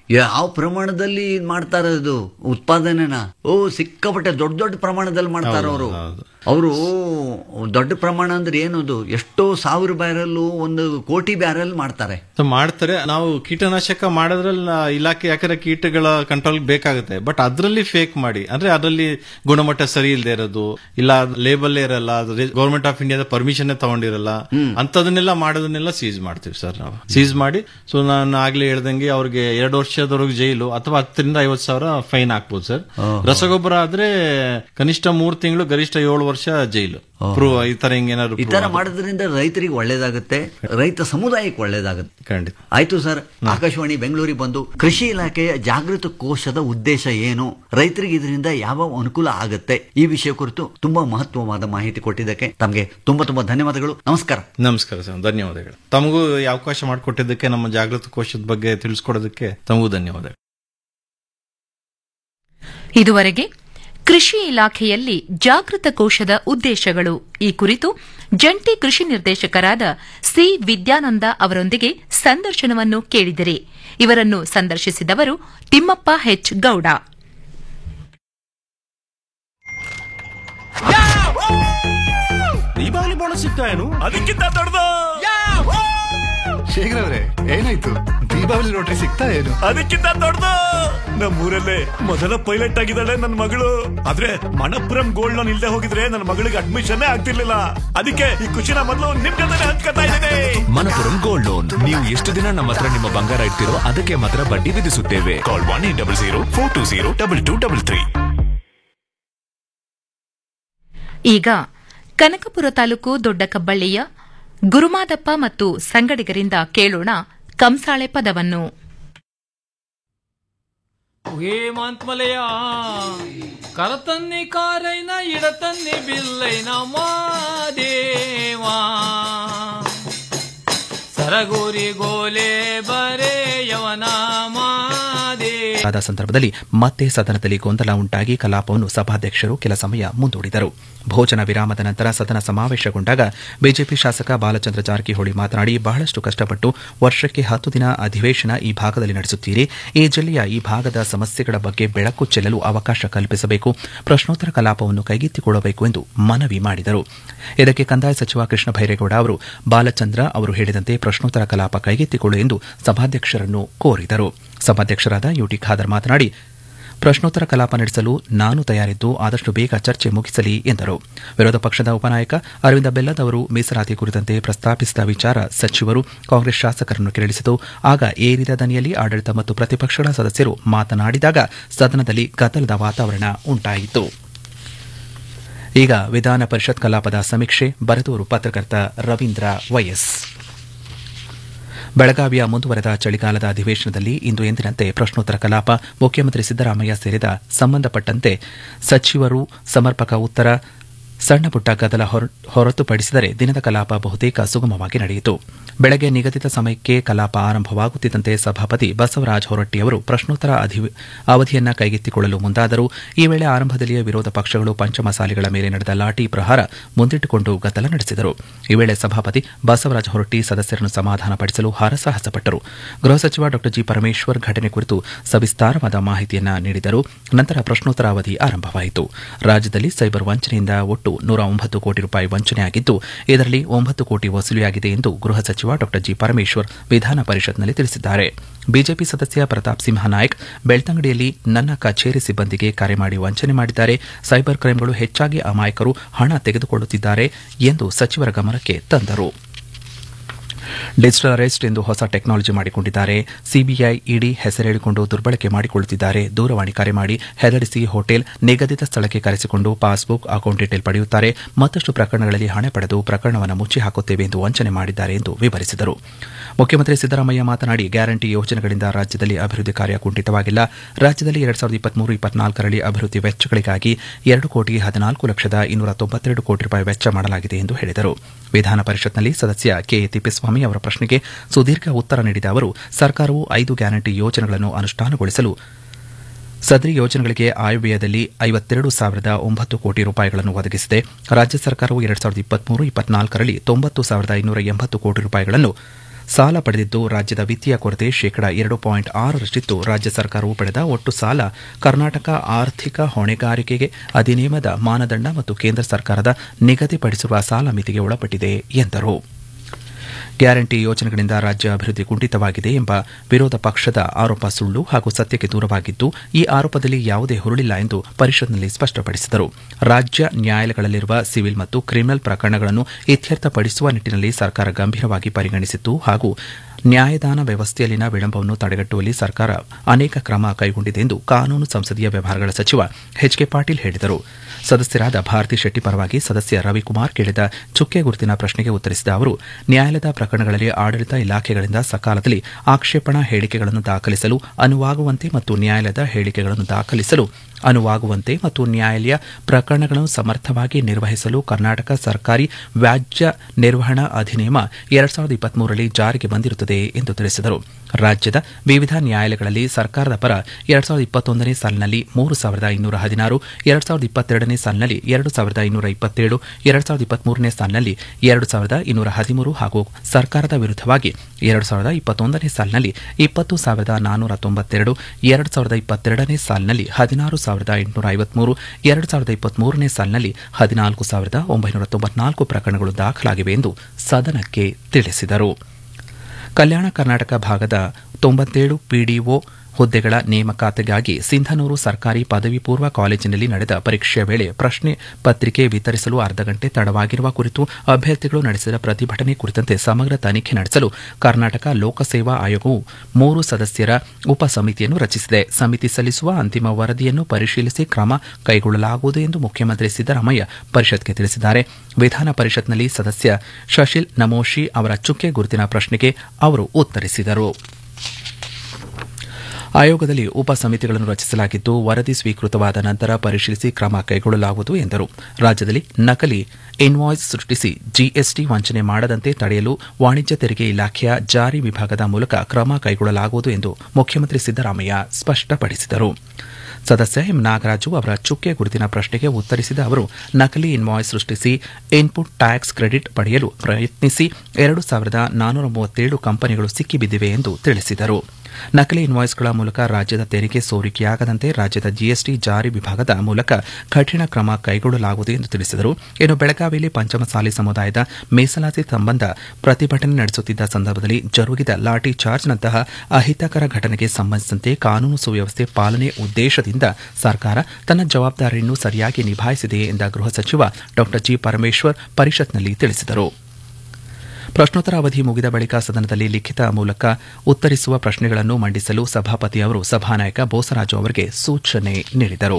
ಯಾವ ಪ್ರಮಾಣದಲ್ಲಿ ಇದ್ ಮಾಡ್ತಾರೆ ಇದು ಉತ್ಪಾದನೆನ ಓ ಸಿಕ್ಕಾಪಟ್ಟೆ ದೊಡ್ಡ ದೊಡ್ಡ ಪ್ರಮಾಣದಲ್ಲಿ ಮಾಡ್ತಾರೆ ಅವರು ಅವರು ದೊಡ್ಡ ಪ್ರಮಾಣ ಅಂದ್ರೆ ಏನದು ಎಷ್ಟೋ ಸಾವಿರ ಬ್ಯಾರಲ್ ಒಂದು ಕೋಟಿ ಬ್ಯಾರಲ್ ಮಾಡ್ತಾರೆ So ಮಾಡ್ತಾರೆ ನಾವು ಕೀಟನಾಶಕ ಮಾಡೋದ್ರಲ್ಲಿ ನಾ- ಇಲಾಖೆ ಯಾಕಂದ್ರೆ ಕೀಟಗಳ ಕಂಟ್ರೋಲ್ ಬೇಕಾಗುತ್ತೆ ಬಟ್ ಅದರಲ್ಲಿ ಫೇಕ್ ಮಾಡಿ ಅಂದ್ರೆ ಅದರಲ್ಲಿ ಗುಣಮಟ್ಟ ಸರಿ ಇಲ್ಲದೆ ಇರೋದು ಇಲ್ಲ ಲೇಬಲ್ ಇರಲ್ಲ ಗೌರ್ಮೆಂಟ್ ಆಫ್ ಇಂಡಿಯಾದ ಪರ್ಮಿಷನ್ ತಗೊಂಡಿರಲ್ಲ ಅಂತದನ್ನೆಲ್ಲ ಮಾಡೋದನ್ನೆಲ್ಲ ಸೀಸ್ ಮಾಡ್ತೀವಿ ಸರ್ ನಾವು ಸೀಸ್ ಮಾಡಿ ಸೊ ನಾನು ಆಗ್ಲೇ ಹೇಳ್ದಂಗೆ ಅವ್ರಿಗೆ ಎರಡು ವರ್ಷದವರೆಗೆ ಜೈಲು ಅಥವಾ ಹತ್ತರಿಂದ ಐವತ್ತು ಸಾವಿರ ಫೈನ್ ಹಾಕ್ಬೋದು ಸರ್ ರಸಗೊಬ್ಬರ ಆದ್ರೆ ಕನಿಷ್ಠ ಮೂರು ತಿಂಗಳು ಗರಿಷ್ಠ ಏಳು ವರ್ಷ ಜೈಲು ಪ್ರೂವ್ ಈ ತರ ಹಿಂಗೇನಾದ್ರು ಈ ತರ ಮಾಡೋದ್ರಿಂದ ರೈತರಿಗೆ ಒಳ್ಳೇದಾಗುತ್ತೆ ರೈತ ಸಮುದಾಯಕ್ಕೆ ಒಳ್ಳೇದಾಗುತ್ತೆ ಖಂಡಿತ ಆಯ್ತು ಸರ್ ಆಕಾಶವಾಣಿ ಬೆಂಗಳೂರಿಗೆ ಬಂದು ಕೃಷಿ ಇಲಾಖೆಯ ಜಾಗೃತ ಕೋಶದ ಉದ್ದೇಶ ಏನು ರೈತರಿಗೆ ಇದರಿಂದ ಯಾವ ಅನುಕೂಲ ಆಗುತ್ತೆ ಈ ವಿಷಯ ಕುರಿತು ತುಂಬಾ ಮಹತ್ವವಾದ ಮಾಹಿತಿ ಕೊಟ್ಟಿದ್ದಕ್ಕೆ ತಮಗೆ ತುಂಬಾ ತುಂಬಾ ಧನ್ಯವಾದಗಳು ನಮಸ್ಕಾರ ನಮಸ್ಕಾರ ಸರ್ ಧನ್ಯವಾದಗಳು ತಮಗೂ ಈ ಅವಕಾಶ ಮಾಡಿಕೊಟ್ಟಿದ್ದಕ್ಕೆ ನಮ್ಮ ಜಾಗೃತ ಕೋಶದ ಬಗ್ಗೆ ತಿಳಿಸ್ಕೊಡೋದಕ್ಕೆ ತಮಗೂ ಧನ್ಯವಾದಗಳು ಇದುವರೆಗೆ ಕೃಷಿ ಇಲಾಖೆಯಲ್ಲಿ ಜಾಗೃತ ಕೋಶದ ಉದ್ದೇಶಗಳು ಈ ಕುರಿತು ಜಂಟಿ ಕೃಷಿ ನಿರ್ದೇಶಕರಾದ ಸಿ ವಿದ್ಯಾನಂದ ಅವರೊಂದಿಗೆ ಸಂದರ್ಶನವನ್ನು ಕೇಳಿದಿರಿ ಇವರನ್ನು ಸಂದರ್ಶಿಸಿದವರು ತಿಮ್ಮಪ್ಪ ಹೆಚ್ ಗೌಡ ದೀಪಾವಳಿ ಬೋನಸ್ ಸಿಗ್ತಾ ಏನು ಅದಕ್ಕಿಂತ ದೊಡ್ಡದು ಶೇಖರ್ ಅವರೇ ಏನಾಯ್ತು ದೀಪಾವಳಿ ರೋಟ್ರಿ ಸಿಗ್ತಾ ಏನು ಅದಕ್ಕಿಂತ ದೊಡ್ಡದು ನಮ್ಮೂರಲ್ಲೇ ಮೊದಲ ಪೈಲಟ್ ಆಗಿದ್ದಾಳೆ ನನ್ನ ಮಗಳು ಆದ್ರೆ ಮಣಪುರಂ ಗೋಲ್ಡ್ ಲೋನ್ ಇಲ್ದೆ ಹೋಗಿದ್ರೆ ನನ್ನ ಮಗಳಿಗೆ ಅಡ್ಮಿಷನ್ ಆಗ್ತಿರ್ಲಿಲ್ಲ ಅದಕ್ಕೆ ಈ ಖುಷಿನ ಮೊದಲು ನಿಮ್ ಜೊತೆ ಹಂಚ್ಕೊತಾ ಇದ್ದೇನೆ ಮನಪುರಂ ಗೋಲ್ಡ್ ಲೋನ್ ನೀವು ಎಷ್ಟು ದಿನ ನಮ್ಮ ಹತ್ರ ನಿಮ್ಮ ಬಂಗಾರ ಇಡ್ತಿರೋ ಅದಕ್ಕೆ ಮಾತ್ರ ಬಡ್ಡಿ ವಿಧಿಸುತ್ತೇವೆ call one eight double zero four two zero double two double three ಈಗ ಕನಕಪುರ ತಾಲೂಕು ದೊಡ್ಡ ಕಬ್ಬಳ್ಳಿಯ ಗುರುಮಾದಪ್ಪ ಮತ್ತು ಸಂಗಡಿಗರಿಂದ ಕೇಳೋಣ ಕಂಸಾಳೆ ಪದವನ್ನು ಹೇಮಂತ್ಮಲೆಯ ಕರತನ್ನಿ ಕಾರೈನ ಇಡತನ್ನಿ ಬಿಲ್ಲೈನ ಮಾದೇವಾ ಸರಗೂರಿ ಗೋಲೆ ಬರೆ ಯವನ ಮಾದೇ ಆದ ಸಂದರ್ಭದಲ್ಲಿ ಮತ್ತೆ ಸದನದಲ್ಲಿ ಗೊಂದಲ ಉಂಟಾಗಿ ಕಲಾಪವನ್ನು ಸಭಾಧ್ಯಕ್ಷರು ಕೆಲ ಸಮಯ ಮುಂದೂಡಿದರು ಭೋಜನ ವಿರಾಮದ ನಂತರ ಸದನ ಸಮಾವೇಶಗೊಂಡಾಗ ಬಿಜೆಪಿ ಶಾಸಕ ಬಾಲಚಂದ್ರ ಜಾರಕಿಹೊಳಿ ಮಾತನಾಡಿ ಬಹಳಷ್ಟು ಕಷ್ಟಪಟ್ಟು ವರ್ಷಕ್ಕೆ ಹತ್ತು ದಿನ ಅಧಿವೇಶನ ಈ ಭಾಗದಲ್ಲಿ ನಡೆಸುತ್ತೀರಿ ಈ ಜಿಲ್ಲೆಯ ಈ ಭಾಗದ ಸಮಸ್ಯೆಗಳ ಬಗ್ಗೆ ಬೆಳಕು ಚೆಲ್ಲಲು ಅವಕಾಶ ಕಲ್ಪಿಸಬೇಕು ಪ್ರಶ್ನೋತ್ತರ ಕಲಾಪವನ್ನು ಕೈಗೆತ್ತಿಕೊಳ್ಳಬೇಕು ಎಂದು ಮನವಿ ಮಾಡಿದರು ಇದಕ್ಕೆ ಕಂದಾಯ ಸಚಿವ ಕೃಷ್ಣ ಭೈರೇಗೌಡ ಅವರು ಬಾಲಚಂದ್ರ ಅವರು ಹೇಳಿದಂತೆ ಪ್ರಶ್ನೋತ್ತರ ಕಲಾಪ ಕೈಗೆತ್ತಿಕೊಳ್ಳು ಎಂದು ಸಭಾಧ್ಯಕ್ಷರನ್ನು ಕೋರಿದರು ಸಭಾಧ್ಯಕ್ಷರಾದ ಯುಟಿ ಖಾದರ್ ಮಾತನಾಡಿ ಪ್ರಶ್ನೋತ್ತರ ಕಲಾಪ ನಡೆಸಲು ನಾನು ತಯಾರಿದ್ದು ಆದಷ್ಟು ಬೇಗ ಚರ್ಚೆ ಮುಗಿಸಲಿ ಎಂದರು ವಿರೋಧ ಪಕ್ಷದ ಉಪನಾಯಕ ಅರವಿಂದ ಬೆಲ್ಲದ್ ಅವರು ಮೀಸಲಾತಿ ಕುರಿತಂತೆ ಪ್ರಸ್ತಾಪಿಸಿದ ವಿಚಾರ ಸಚಿವರು ಕಾಂಗ್ರೆಸ್ ಶಾಸಕರನ್ನು ಕೆರಳಿಸಿತು ಆಗ ಏರಿದ ದನಿಯಲ್ಲಿ ಆಡಳಿತ ಮತ್ತು ಪ್ರತಿಪಕ್ಷಗಳ ಸದಸ್ಯರು ಮಾತನಾಡಿದಾಗ ಸದನದಲ್ಲಿ ಗದ್ದಲದ ವಾತಾವರಣ ಉಂಟಾಯಿತು ಈಗ ವಿಧಾನ ಪರಿಷತ್ ಕಲಾಪದ ಸಮೀಕ್ಷೆ ಬರೆದವರು ಪತ್ರಕರ್ತ ರವೀಂದ್ರ ವೈಎಸ್ ಬೆಳಗಾವಿಯ ಮುಂದುವರೆದ ಚಳಿಗಾಲದ ಅಧಿವೇಶನದಲ್ಲಿ ಇಂದು ಎಂದಿನಂತೆ ಪ್ರಶ್ನೋತ್ತರ ಕಲಾಪ ಮುಖ್ಯಮಂತ್ರಿ ಸಿದ್ದರಾಮಯ್ಯ ಸೇರಿದ ಸಂಬಂಧಪಟ್ಟಂತೆ ಸಚಿವರು ಸಮರ್ಪಕ ಉತ್ತರ ಸಣ್ಣ ಪುಟ್ಟ ಗದ್ದಲ ಹೊರ- ಹೊರತುಪಡಿಸಿದರೆ ದಿನದ ಕಲಾಪ ಬಹುತೇಕ ಸುಗಮವಾಗಿ ನಡೆಯಿತು ಬೆಳಗ್ಗೆ ನಿಗದಿತ ಸಮಯಕ್ಕೆ ಕಲಾಪ ಆರಂಭವಾಗುತ್ತಿದ್ದಂತೆ ಸಭಾಪತಿ ಬಸವರಾಜ ಹೊರಟ್ಟಿಯವರು ಪ್ರಶ್ನೋತ್ತರ ಅಧಿ- ಅವಧಿಯನ್ನ ಕೈಗೆತ್ತಿಕೊಳ್ಳಲು ಮುಂದಾದರು ಈ ವೇಳೆ ಆರಂಭದಲ್ಲಿಯೇ ವಿರೋಧ ಪಕ್ಷಗಳು ಪಂಚಮಸಾಲಿಗಳ ಮೇಲೆ ನಡೆದ ಲಾಠಿ ಪ್ರಹಾರ ಮುಂದಿಟ್ಟುಕೊಂಡು ಗದ್ದಲ ನಡೆಸಿದರು ಈ ವೇಳೆ ಸಭಾಪತಿ ಬಸವರಾಜ ಹೊರಟ್ಟಿ ಸದಸ್ಯರನ್ನು ಸಮಾಧಾನಪಡಿಸಲು ಹರಸಾಹಸಪಟ್ಟರು ಗೃಹ ಸಚಿವ ಡಾ ಜಿ ಪರಮೇಶ್ವರ್ ಘಟನೆ ಕುರಿತು ಸವಿಸ್ತಾರವಾದ ಮಾಹಿತಿಯನ್ನ ನೀಡಿದರು ನಂತರ ಪ್ರಶ್ನೋತ್ತರ ಅವಧಿ ಆರಂಭವಾಯಿತು ರಾಜ್ಯದಲ್ಲಿ ಸೈಬರ್ ವಂಚನೆಯಿಂದ ಒಟ್ಟು ನೂರ ಒಂಬತ್ತು ಕೋಟಿ ರೂಪಾಯಿ ವಂಚನೆಯಾಗಿದ್ದು ಇದರಲ್ಲಿ ಒಂಬತ್ತು ಕೋಟಿ ವಸೂಲಿಯಾಗಿದೆ ಎಂದು ಗೃಹ ಸಚಿವ ಡಾ ಜಿ ಪರಮೇಶ್ವರ್ ವಿಧಾನ ಪರಿಷತ್ನಲ್ಲಿ ತಿಳಿಸಿದ್ದಾರೆ ಬಿಜೆಪಿ ಸದಸ್ಯ ಪ್ರತಾಪ್ ಸಿಂಹ ನಾಯ್ಕ್ ಬೆಳ್ತಂಗಡಿಯಲ್ಲಿ ನನ್ನ ಕಚೇರಿ ಸಿಬ್ಬಂದಿಗೆ ಕರೆ ಮಾಡಿ ವಂಚನೆ ಮಾಡಿದ್ದಾರೆ ಸೈಬರ್ ಕ್ರೈಮ್ಗಳು ಹೆಚ್ಚಾಗಿ ಅಮಾಯಕರು ಹಣ ತೆಗೆದುಕೊಳ್ಳುತ್ತಿದ್ದಾರೆ ಎಂದು ಸಚಿವರ ಗಮನಕ್ಕೆ ತಂದರು ಡಿಜಿಟಲ್ ಅರೆಸ್ಟ್ ಎಂದು ಹೊಸ ಟೆಕ್ನಾಲಜಿ ಮಾಡಿಕೊಂಡಿದ್ದಾರೆ ಸಿಬಿಐ ಇಡಿ ಹೆಸರೇಳಿಕೊಂಡು ದುರ್ಬಳಕೆ ಮಾಡಿಕೊಳ್ಳುತ್ತಿದ್ದಾರೆ ದೂರವಾಣಿ ಕರೆ ಮಾಡಿ ಹೆದರಿಸಿ ಹೋಟೆಲ್ ನಿಗದಿತ ಸ್ಥಳಕ್ಕೆ ಕರೆಸಿಕೊಂಡು ಪಾಸ್ಬುಕ್ ಅಕೌಂಟ್ ಡೀಟೇಲ್ ಪಡೆಯುತ್ತಾರೆ ಮತ್ತಷ್ಟು ಪ್ರಕರಣಗಳಲ್ಲಿ ಹಣ ಪಡೆದು ಪ್ರಕರಣವನ್ನು ಮುಚ್ಚಿ ಹಾಕುತ್ತೇವೆ ಎಂದು ವಂಚನೆ ಮಾಡಿದ್ದಾರೆ ಎಂದು ವಿವರಿಸಿದರು ಮುಖ್ಯಮಂತ್ರಿ ಸಿದ್ದರಾಮಯ್ಯ ಮಾತನಾಡಿ ಗ್ಯಾರಂಟಿ ಯೋಜನೆಗಳಿಂದ ರಾಜ್ಯದಲ್ಲಿ ಅಭಿವೃದ್ಧಿ ಕಾರ್ಯ ಕುಂಠಿತವಾಗಿಲ್ಲ ರಾಜ್ಯದಲ್ಲಿ ಎರಡ್ ಸಾವಿರದ ಇಪ್ಪತ್ಮೂರು ಇಪ್ಪತ್ನಾಲ್ಕರಲ್ಲಿ ಅಭಿವೃದ್ಧಿ ವೆಚ್ಚಗಳಿಗಾಗಿ ಎರಡು ಕೋಟಿ ಹದಿನಾಲ್ಕು ಲಕ್ಷದ ಇನ್ನೂರ ತೊಂಬತ್ತೆರಡು ಕೋಟಿ ರೂಪಾಯಿ ವೆಚ್ಚ ಮಾಡಲಾಗಿದೆ ಎಂದು ಹೇಳಿದರು ವಿಧಾನ ಪರಿಷತ್ನಲ್ಲಿ ಸದಸ್ಯ ಕೆ ತಿಪ್ಪೇಸ್ವಾಮಿ ಅವರ ಪ್ರಶ್ನೆಗೆ ಸುದೀರ್ಘ ಉತ್ತರ ನೀಡಿದ ಅವರು ಸರ್ಕಾರವು ಐದು ಗ್ಯಾರಂಟಿ ಯೋಜನೆಗಳನ್ನು ಅನುಷ್ಠಾನಗೊಳಿಸಲು ಸದರಿ ಯೋಜನೆಗಳಿಗೆ ಆಯವ್ಯಯದಲ್ಲಿ ಐವತ್ತೆರಡು ಸಾವಿರದ ಒಂಬತ್ತು ಕೋಟಿ ರೂಪಾಯಿಗಳನ್ನು ಒದಗಿಸಿದೆ ರಾಜ್ಯ ಸರ್ಕಾರವು ಎರಡ್ ಸಾವಿರದ ಇಪ್ಪತ್ಮೂರು ಇಪ್ಪತ್ನಾಲ್ಕರಲ್ಲಿ ತೊಂಬತ್ತು ಸಾವಿರದ ಐನೂರ ಎಂಬತ್ತು ಕೋಟಿ ರೂಪಾಯಿಗಳನ್ನು ಸಾಲ ಪಡೆದಿದ್ದು ರಾಜ್ಯದ ವಿತ್ತೀಯ ಕೊರತೆ ಶೇಕಡಾ ಎರಡು ಪಾಯಿಂಟ್ ಆರರಷ್ಟಿತ್ತು ರಾಜ್ಯ ಸರ್ಕಾರವು ಪಡೆದ ಒಟ್ಟು ಸಾಲ ಕರ್ನಾಟಕ ಆರ್ಥಿಕ ಹೊಣೆಗಾರಿಕೆಗೆ ಅಧಿನಿಯಮದ ಮಾನದಂಡ ಮತ್ತು ಕೇಂದ್ರ ಸರ್ಕಾರದ ನಿಗದಿಪಡಿಸಿರುವ ಸಾಲ ಮಿತಿಗೆ ಒಳಪಟ್ಟಿದೆ ಎಂದರು ಗ್ಯಾರಂಟಿ ಯೋಜನೆಗಳಿಂದ ರಾಜ್ಯ ಅಭಿವೃದ್ಧಿ ಕುಂಠಿತವಾಗಿದೆ ಎಂಬ ವಿರೋಧ ಪಕ್ಷದ ಆರೋಪ ಸುಳ್ಳು ಹಾಗೂ ಸತ್ಯಕ್ಕೆ ದೂರವಾಗಿದ್ದು ಈ ಆರೋಪದಲ್ಲಿ ಯಾವುದೇ ಹುರುಳಿಲ್ಲ ಎಂದು ಪರಿಷತ್ನಲ್ಲಿ ಸ್ಪಷ್ಟಪಡಿಸಿದರು ರಾಜ್ಯ ನ್ಯಾಯಾಲಯಗಳಲ್ಲಿರುವ ಸಿವಿಲ್ ಮತ್ತು ಕ್ರಿಮಿನಲ್ ಪ್ರಕರಣಗಳನ್ನು ಇತ್ಯರ್ಥಪಡಿಸುವ ನಿಟ್ಟಿನಲ್ಲಿ ಸರ್ಕಾರ ಗಂಭೀರವಾಗಿ ಪರಿಗಣಿಸಿತ್ತು ಹಾಗೂ ನ್ಯಾಯದಾನ ವ್ಯವಸ್ಥೆಯಲ್ಲಿನ ವಿಳಂಬವನ್ನು ತಡೆಗಟ್ಟುವಲ್ಲಿ ಸರ್ಕಾರ ಅನೇಕ ಕ್ರಮ ಕೈಗೊಂಡಿದೆ ಎಂದು ಕಾನೂನು ಸಂಸದೀಯ ವ್ಯವಹಾರಗಳ ಸಚಿವ ಎಚ್ ಕೆ ಪಾಟೀಲ್ ಹೇಳಿದರು ಸದಸ್ಯರಾದ ಭಾರತಿ ಶೆಟ್ಟಿ ಪರವಾಗಿ ಸದಸ್ಯ ರವಿಕುಮಾರ್ ಕೇಳಿದ ಚುಕ್ಕೆ ಗುರುತಿನ ಪ್ರಶ್ನೆಗೆ ಉತ್ತರಿಸಿದ ಅವರು ನ್ಯಾಯಾಲಯದ ಪ್ರಕರಣಗಳಲ್ಲಿ ಆಡಳಿತ ಇಲಾಖೆಗಳಿಂದ ಸಕಾಲದಲ್ಲಿ ಆಕ್ಷೇಪಣಾ ಹೇಳಿಕೆಗಳನ್ನು ದಾಖಲಿಸಲು ಅನುವಾಗುವಂತೆ ಮತ್ತು ನ್ಯಾಯಾಲಯದ ಹೇಳಿಕೆಗಳನ್ನು ದಾಖಲಿಸಲು ಅನುವಾಗುವಂತೆ ಮತ್ತು ನ್ಯಾಯಾಲಯ ಪ್ರಕರಣಗಳನ್ನು ಸಮರ್ಥವಾಗಿ ನಿರ್ವಹಿಸಲು ಕರ್ನಾಟಕ ಸರ್ಕಾರಿ ವ್ಯಾಜ್ಯ ನಿರ್ವಹಣಾ ಅಧಿನಿಯಮ ಎರಡ್ ಸಾವಿರದ ಇಪ್ಪತ್ಮೂರರಲ್ಲಿ ಜಾರಿಗೆ ಬಂದಿರುತ್ತದೆ ಎಂದು ತಿಳಿಸಿದರು ರಾಜ್ಯದ ವಿವಿಧ ನ್ಯಾಯಾಲಯಗಳಲ್ಲಿ ಸರ್ಕಾರದ ಪರ ಎರಡ್ ಸಾವಿರದ ಇಪ್ಪತ್ತೊಂದನೇ ಸಾಲಿನಲ್ಲಿ ಮೂರು ಸಾವಿರದ ಐನೂರ ಹದಿನಾರು ಎರಡ್ ಸಾವಿರದ ಇಪ್ಪತ್ತೆರಡನೇ ಸಾಲಿನಲ್ಲಿ ಎರಡು ಸಾವಿರದ ಐನೂರ ಇಪ್ಪತ್ತೇಳು ಎರಡ್ ಸಾವಿರದ ಇಪ್ಪತ್ಮೂರನೇ ಸಾಲಿನಲ್ಲಿ ಎರಡು ಸಾವಿರದ ಇನ್ನೂರ ಹದಿಮೂರು ಹಾಗೂ ಸರ್ಕಾರದ ವಿರುದ್ಧವಾಗಿ ಎರಡು ಸಾವಿರದ ಇಪ್ಪತ್ತೊಂದನೇ ಸಾಲಿನಲ್ಲಿ ಇಪ್ಪತ್ತು ಸಾವಿರದ ನಾನ್ನೂರ ತೊಂಬತ್ತೆರಡು ಎರಡು ಸಾವಿರದ ಇಪ್ಪತ್ತೆರಡನೇ ಸಾಲಿನಲ್ಲಿ ಹದಿನಾರು ಸಾವಿರದ ಎಂಟುನೂರ ಐವತ್ಮೂರು ಎರಡು ಸಾವಿರದ ಇಪ್ಪತ್ಮೂರನೇ ಸಾಲಿನಲ್ಲಿ ಹದಿನಾಲ್ಕು ಸಾವಿರದ ಒಂಬೈನೂರ ತೊಂಬತ್ನಾಲ್ಕು ಪ್ರಕರಣಗಳು ದಾಖಲಾಗಿವೆ ಎಂದು ಸದನಕ್ಕೆ ತಿಳಿಸಿದರು ಕಲ್ಯಾಣ ಕರ್ನಾಟಕ ಭಾಗದ ತೊಂಬತ್ತೇಳು ಪಿಡಿಒ ಹುದ್ದೆಗಳ ನೇಮಕಾತಿಗಾಗಿ ಸಿಂಧನೂರು ಸರ್ಕಾರಿ ಪದವಿ ಪೂರ್ವ ಕಾಲೇಜಿನಲ್ಲಿ ನಡೆದ ಪರೀಕ್ಷೆಯ ವೇಳೆ ಪ್ರಶ್ನೆ ಪತ್ರಿಕೆ ವಿತರಿಸಲು ಅರ್ಧ ಗಂಟೆ ತಡವಾಗಿರುವ ಕುರಿತು ಅಭ್ಯರ್ಥಿಗಳು ನಡೆಸಿದ ಪ್ರತಿಭಟನೆ ಕುರಿತಂತೆ ಸಮಗ್ರ ತನಿಖೆ ನಡೆಸಲು ಕರ್ನಾಟಕ ಲೋಕಸೇವಾ ಆಯೋಗವು ಮೂರು ಸದಸ್ಯರ ಉಪ ಸಮಿತಿಯನ್ನು ರಚಿಸಿದೆ ಸಮಿತಿ ಸಲ್ಲಿಸುವ ಅಂತಿಮ ವರದಿಯನ್ನು ಪರಿಶೀಲಿಸಿ ಕ್ರಮ ಕೈಗೊಳ್ಳಲಾಗುವುದು ಎಂದು ಮುಖ್ಯಮಂತ್ರಿ ಸಿದ್ದರಾಮಯ್ಯ ಪರಿಷತ್ಗೆ ತಿಳಿಸಿದ್ದಾರೆ ವಿಧಾನ ಪರಿಷತ್ನಲ್ಲಿ ಸದಸ್ಯ ಶಶಿಲ್ ನಮೋಶಿ ಅವರ ಚುಕ್ಕೆ ಗುರುತಿನ ಪ್ರಶ್ನೆಗೆ ಅವರು ಉತ್ತರಿಸಿದರು ಆಯೋಗದಲ್ಲಿ ಉಪ ಸಮಿತಿಗಳನ್ನು ರಚಿಸಲಾಗಿದ್ದು ವರದಿ ಸ್ವೀಕೃತವಾದ ನಂತರ ಪರಿಶೀಲಿಸಿ ಕ್ರಮ ಕೈಗೊಳ್ಳಲಾಗುವುದು ಎಂದರು ರಾಜ್ಯದಲ್ಲಿ ನಕಲಿ ಇನ್ವಾಯ್ಸ್ ಸೃಷ್ಟಿಸಿ ಜಿಎಸ್ಟಿ ವಂಚನೆ ಮಾಡದಂತೆ ತಡೆಯಲು ವಾಣಿಜ್ಯ ತೆರಿಗೆ ಇಲಾಖೆಯ ಜಾರಿ ವಿಭಾಗದ ಮೂಲಕ ಕ್ರಮ ಕೈಗೊಳ್ಳಲಾಗುವುದು ಎಂದು ಮುಖ್ಯಮಂತ್ರಿ ಸಿದ್ದರಾಮಯ್ಯ ಸ್ಪಷ್ಟಪಡಿಸಿದರು ಸದಸ್ಯ ಎಂ ನಾಗರಾಜು ಅವರ ಚುಕ್ಕೆ ಗುರುತಿನ ಪ್ರಶ್ನೆಗೆ ಉತ್ತರಿಸಿದ ಅವರು ನಕಲಿ ಇನ್ವಾಯ್ಸ್ ಸೃಷ್ಟಿಸಿ ಇನ್ಪುಟ್ ಟ್ಯಾಕ್ಸ್ ಕ್ರೆಡಿಟ್ ಪಡೆಯಲು ಪ್ರಯತ್ನಿಸಿ ಎರಡು ಸಾವಿರದ ನಾನ್ನೂರ ಮೂವತ್ತೇಳು ಕಂಪನಿಗಳು ಸಿಕ್ಕಿಬಿದ್ದಿವೆ ಎಂದು ತಿಳಿಸಿದರು ನಕಲಿ ಇನ್ವಾಯ್ಸ್ಗಳ ಮೂಲಕ ರಾಜ್ಯದ ತೆರಿಗೆ ಸೋರಿಕೆಯಾಗದಂತೆ ರಾಜ್ಯದ ಜಿಎಸ್ಟಿ ಜಾರಿ ವಿಭಾಗದ ಮೂಲಕ ಕಠಿಣ ಕ್ರಮ ಕೈಗೊಳ್ಳಲಾಗುವುದು ಎಂದು ತಿಳಿಸಿದರು ಇನ್ನು ಬೆಳಗಾವಿಯಲ್ಲಿ ಪಂಚಮಸಾಲಿ ಸಮುದಾಯದ ಮೀಸಲಾತಿ ಸಂಬಂಧ ಪ್ರತಿಭಟನೆ ನಡೆಸುತ್ತಿದ್ದ ಸಂದರ್ಭದಲ್ಲಿ ಜರುಗಿದ ಲಾಠಿ ಚಾರ್ಜ್ನಂತಹ ಅಹಿತಕರ ಘಟನೆಗೆ ಸಂಬಂಧಿಸಿದಂತೆ ಕಾನೂನು ಸುವ್ಯವಸ್ಥೆ ಪಾಲನೆ ಉದ್ದೇಶದಿಂದ ಸರ್ಕಾರ ತನ್ನ ಜವಾಬ್ದಾರಿಯನ್ನು ಸರಿಯಾಗಿ ನಿಭಾಯಿಸಿದೆ ಎಂದ ಗೃಹ ಸಚಿವ ಡಾ ಜಿ ಪರಮೇಶ್ವರ್ ಪರಿಷತ್ನಲ್ಲಿ ತಿಳಿಸಿದರು ಪ್ರಶ್ನೋತ್ತರ ಅವಧಿ ಮುಗಿದ ಬಳಿಕ ಸದನದಲ್ಲಿ ಲಿಖಿತ ಮೂಲಕ ಉತ್ತರಿಸುವ ಪ್ರಶ್ನೆಗಳನ್ನು ಮಂಡಿಸಲು ಸಭಾಪತಿ ಅವರು ಸಭಾನಾಯಕ ಬೋಸರಾಜು ಅವರಿಗೆ ಸೂಚನೆ ನೀಡಿದರು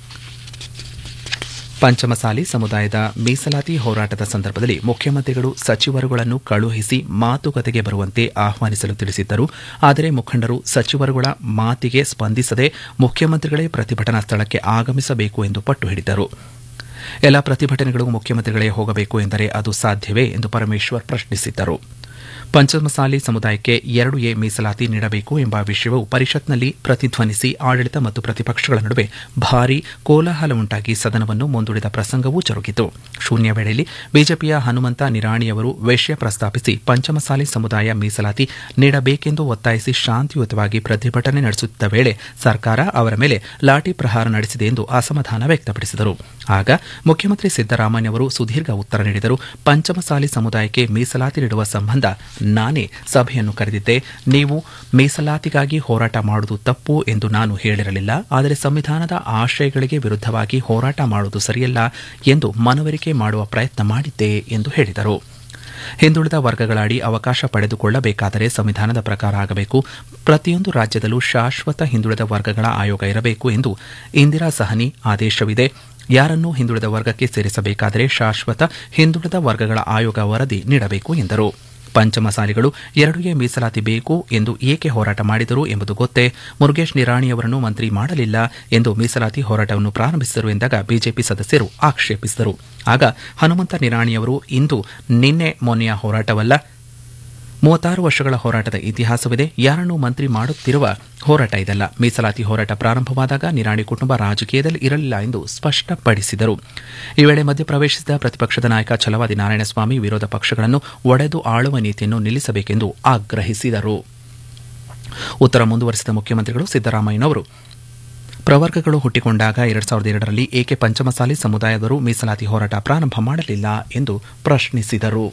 ಪಂಚಮಸಾಲಿ ಸಮುದಾಯದ ಮೀಸಲಾತಿ ಹೋರಾಟದ ಸಂದರ್ಭದಲ್ಲಿ ಮುಖ್ಯಮಂತ್ರಿಗಳು ಸಚಿವರುಗಳನ್ನು ಕಳುಹಿಸಿ ಮಾತುಕತೆಗೆ ಬರುವಂತೆ ಆಹ್ವಾನಿಸಲು ತಿಳಿಸಿದ್ದರು ಆದರೆ ಮುಖಂಡರು ಸಚಿವರುಗಳ ಮಾತಿಗೆ ಸ್ಪಂದಿಸದೆ ಮುಖ್ಯಮಂತ್ರಿಗಳೇ ಪ್ರತಿಭಟನಾ ಸ್ಥಳಕ್ಕೆ ಆಗಮಿಸಬೇಕು ಎಂದು ಪಟ್ಟು ಹಿಡಿದರು ಎಲ್ಲ ಪ್ರತಿಭಟನೆಗಳು ಮುಖ್ಯಮಂತ್ರಿಗಳೇ ಹೋಗಬೇಕು ಎಂದರೆ ಅದು ಸಾಧ್ಯವೇ ಎಂದು ಪರಮೇಶ್ವರ್ ಪ್ರಶ್ನಿಸಿದ್ದರು ಪಂಚಮಸಾಲಿ ಸಮುದಾಯಕ್ಕೆ ಎರಡು ಎ ಮೀಸಲಾತಿ ನೀಡಬೇಕು ಎಂಬ ವಿಷಯವು ಪರಿಷತ್ನಲ್ಲಿ ಪ್ರತಿಧ್ವನಿಸಿ ಆಡಳಿತ ಮತ್ತು ಪ್ರತಿಪಕ್ಷಗಳ ನಡುವೆ ಭಾರೀ ಕೋಲಾಹಲ ಉಂಟಾಗಿ ಸದನವನ್ನು ಮುಂದೂಡಿದ ಪ್ರಸಂಗವೂ ಜರುಗಿತು ಶೂನ್ಯ ವೇಳೆಯಲ್ಲಿ ಬಿಜೆಪಿಯ ಹನುಮಂತ ನಿರಾಣಿಯವರು ವಿಷಯ ಪ್ರಸ್ತಾಪಿಸಿ ಪಂಚಮಸಾಲಿ ಸಮುದಾಯ ಮೀಸಲಾತಿ ನೀಡಬೇಕೆಂದು ಒತ್ತಾಯಿಸಿ ಶಾಂತಿಯುತವಾಗಿ ಪ್ರತಿಭಟನೆ ನಡೆಸುತ್ತಿದ್ದ ವೇಳೆ ಸರ್ಕಾರ ಅವರ ಮೇಲೆ ಲಾಠಿ ಪ್ರಹಾರ ನಡೆಸಿದೆ ಎಂದು ಅಸಮಾಧಾನ ವ್ಯಕ್ತಪಡಿಸಿದರು ಆಗ ಮುಖ್ಯಮಂತ್ರಿ ಸಿದ್ದರಾಮಯ್ಯ ಅವರು ಸುದೀರ್ಘ ಉತ್ತರ ನೀಡಿದರು ಪಂಚಮಸಾಲಿ ಸಮುದಾಯಕ್ಕೆ ಮೀಸಲಾತಿ ನೀಡುವ ಸಂಬಂಧ ನಾನೇ ಸಭೆಯನ್ನು ಕರೆದಿದ್ದೆ ನೀವು ಮೀಸಲಾತಿಗಾಗಿ ಹೋರಾಟ ಮಾಡುವುದು ತಪ್ಪು ಎಂದು ನಾನು ಹೇಳಿರಲಿಲ್ಲ ಆದರೆ ಸಂವಿಧಾನದ ಆಶಯಗಳಿಗೆ ವಿರುದ್ಧವಾಗಿ ಹೋರಾಟ ಮಾಡುವುದು ಸರಿಯಲ್ಲ ಎಂದು ಮನವರಿಕೆ ಮಾಡುವ ಪ್ರಯತ್ನ ಮಾಡಿದ್ದೆ ಎಂದು ಹೇಳಿದರು ಹಿಂದುಳಿದ ವರ್ಗಗಳ ಅಡಿ ಅವಕಾಶ ಪಡೆದುಕೊಳ್ಳಬೇಕಾದರೆ ಸಂವಿಧಾನದ ಪ್ರಕಾರ ಆಗಬೇಕು ಪ್ರತಿಯೊಂದು ರಾಜ್ಯದಲ್ಲೂ ಶಾಶ್ವತ ಹಿಂದುಳಿದ ವರ್ಗಗಳ ಆಯೋಗ ಇರಬೇಕು ಎಂದು ಇಂದಿರಾ ಸಹನಿ ಆದೇಶವಿದೆ ಯಾರನ್ನೂ ಹಿಂದುಳಿದ ವರ್ಗಕ್ಕೆ ಸೇರಿಸಬೇಕಾದರೆ ಶಾಶ್ವತ ಹಿಂದುಳಿದ ವರ್ಗಗಳ ಆಯೋಗ ವರದಿ ನೀಡಬೇಕು ಎಂದರು ಪಂಚಮಸಾಲಿಗಳು ಎರಡುಗೆ ಮೀಸಲಾತಿ ಬೇಕು ಎಂದು ಏಕೆ ಹೋರಾಟ ಮಾಡಿದರು ಎಂಬುದು ಗೊತ್ತೇ ಮುರುಗೇಶ್ ನಿರಾಣಿಯವರನ್ನು ಮಂತ್ರಿ ಮಾಡಲಿಲ್ಲ ಎಂದು ಮೀಸಲಾತಿ ಹೋರಾಟವನ್ನು ಪ್ರಾರಂಭಿಸಿದರು ಎಂದಾಗ ಬಿಜೆಪಿ ಸದಸ್ಯರು ಆಕ್ಷೇಪಿಸಿದರು ಆಗ ಹನುಮಂತ ನಿರಾಣಿಯವರು ಇಂದು ನಿನ್ನೆ ಮೊನ್ನೆಯ ಹೋರಾಟವಲ್ಲ ಮೂವತ್ತಾರು ವರ್ಷಗಳ ಹೋರಾಟದ ಇತಿಹಾಸವಿದೆ ಯಾರನ್ನೂ ಮಂತ್ರಿ ಮಾಡುತ್ತಿರುವ ಹೋರಾಟ ಇದಲ್ಲ ಮೀಸಲಾತಿ ಹೋರಾಟ ಪ್ರಾರಂಭವಾದಾಗ ನಿರಾಣಿ ಕುಟುಂಬ ರಾಜಕೀಯದಲ್ಲಿ ಇರಲಿಲ್ಲ ಎಂದು ಸ್ಪಷ್ಟಪಡಿಸಿದರು ಈ ವೇಳೆ ಮಧ್ಯಪ್ರವೇಶಿಸಿದ ಪ್ರತಿಪಕ್ಷದ ನಾಯಕ ಛಲವಾದಿ ನಾರಾಯಣಸ್ವಾಮಿ ವಿರೋಧ ಪಕ್ಷಗಳನ್ನು ಒಡೆದು ಆಳುವ ನೀತಿಯನ್ನು ನಿಲ್ಲಿಸಬೇಕೆಂದು ಆಗ್ರಹಿಸಿದರು ಉತ್ತರ ಮುಂದುವರೆಸಿದ ಮುಖ್ಯಮಂತ್ರಿಗಳು ಸಿದ್ದರಾಮಯ್ಯನವರು ಪ್ರವರ್ಗಗಳು ಹುಟ್ಟಿಕೊಂಡಾಗ ಎರಡ್ ಸಾವಿರದ ಎರಡರಲ್ಲಿ ಏಕೆ ಪಂಚಮಸಾಲಿ ಸಮುದಾಯದವರು ಮೀಸಲಾತಿ ಹೋರಾಟ ಪ್ರಾರಂಭ ಮಾಡಲಿಲ್ಲ ಎಂದು ಪ್ರಶ್ನಿಸಿದರು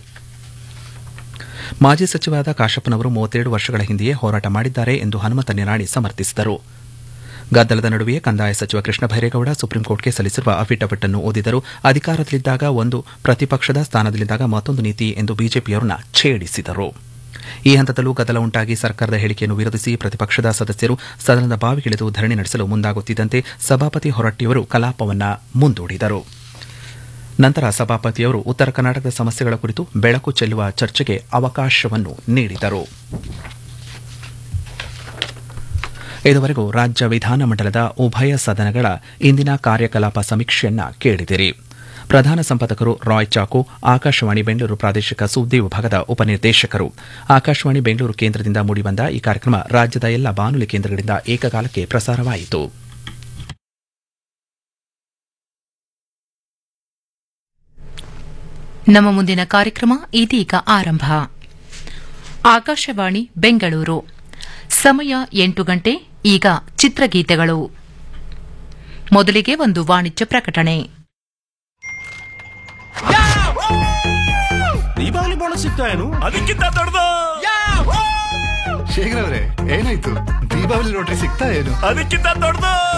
ಮಾಜಿ ಸಚಿವರಾದ ಕಾಶಪ್ಪನವರು ಮೂವತ್ತೇಳು ವರ್ಷಗಳ ಹಿಂದೆಯೇ ಹೋರಾಟ ಮಾಡಿದ್ದಾರೆ ಎಂದು ಹನುಮಂತ ನಿರಾಣಿ ಸಮರ್ಥಿಸಿದರು ಗದ್ದಲದ ನಡುವೆಯೇ ಕಂದಾಯ ಸಚಿವ ಕೃಷ್ಣ ಭೈರೇಗೌಡ ಸುಪ್ರೀಂಕೋರ್ಟ್ಗೆ ಸಲ್ಲಿಸಿರುವ ಅಫಿಡವಿಟ್ ಅನ್ನು ಓದಿದರು ಅಧಿಕಾರದಲ್ಲಿದ್ದಾಗ ಒಂದು ಪ್ರತಿಪಕ್ಷದ ಸ್ಥಾನದಲ್ಲಿದ್ದಾಗ ಮತ್ತೊಂದು ನೀತಿ ಎಂದು ಬಿಜೆಪಿಯವರನ್ನ ಛೇಡಿಸಿದರು ಈ ಹಂತದಲ್ಲೂ ಗದ್ದಲ ಉಂಟಾಗಿ ಸರ್ಕಾರದ ಹೇಳಿಕೆಯನ್ನು ವಿರೋಧಿಸಿ ಪ್ರತಿಪಕ್ಷದ ಸದಸ್ಯರು ಸದನದ ಬಾವಿಗಿಳಿದು ಧರಣಿ ನಡೆಸಲು ಮುಂದಾಗುತ್ತಿದ್ದಂತೆ ಸಭಾಪತಿ ಹೊರಟ್ಟಿಯವರು ಕಲಾಪವನ್ನ ಮುಂದೂಡಿದರು ನಂತರ ಸಭಾಪತಿಯವರು ಉತ್ತರ ಕರ್ನಾಟಕದ ಸಮಸ್ಯೆಗಳ ಕುರಿತು ಬೆಳಕು ಚೆಲ್ಲುವ ಚರ್ಚೆಗೆ ಅವಕಾಶವನ್ನು ನೀಡಿದರು ಇದುವರೆಗೂ ರಾಜ್ಯ ವಿಧಾನಮಂಡಲದ ಉಭಯ ಸದನಗಳ ಇಂದಿನ ಕಾರ್ಯಕಲಾಪ ಸಮೀಕ್ಷೆಯನ್ನ ಕೇಳಿದಿರಿ ಪ್ರಧಾನ ಸಂಪಾದಕರು ರಾಯ್ ಚಾಕು ಆಕಾಶವಾಣಿ ಬೆಂಗಳೂರು ಪ್ರಾದೇಶಿಕ ಸುದ್ದಿ ವಿಭಾಗದ ಉಪನಿರ್ದೇಶಕರು ಆಕಾಶವಾಣಿ ಬೆಂಗಳೂರು ಕೇಂದ್ರದಿಂದ ಮೂಡಿಬಂದ ಈ ಕಾರ್ಯಕ್ರಮ ರಾಜ್ಯದ ಎಲ್ಲ ಬಾನುಲಿ ಕೇಂದ್ರಗಳಿಂದ ಏಕಕಾಲಕ್ಕೆ ಪ್ರಸಾರವಾಯಿತು ನಮ್ಮ ಮುಂದಿನ ಕಾರ್ಯಕ್ರಮ ಇದೀಗ ಆರಂಭ ಆಕಾಶವಾಣಿ ಬೆಂಗಳೂರು ಸಮಯ ಎಂಟು ಗಂಟೆ ಈಗ ಚಿತ್ರಗೀತೆಗಳು ಮೊದಲಿಗೆ ಒಂದು ವಾಣಿಜ್ಯ ಪ್ರಕಟಣೆ ದೀಪಾವಳಿ ಬೋನಸ್ ಸಿಗ್ತಾ ಏನು ಅದಕ್ಕಿಂತ ದೊಡ್ಡದು ಶೇಖರ್ ಅವ್ರೆ ಏನಾಯ್ತು ದೀಪಾವಳಿ ರೋಟ್ರಿ ಸಿಗ್ತಾ ಏನು ಅದಕ್ಕಿಂತ ದೊಡ್ಡದು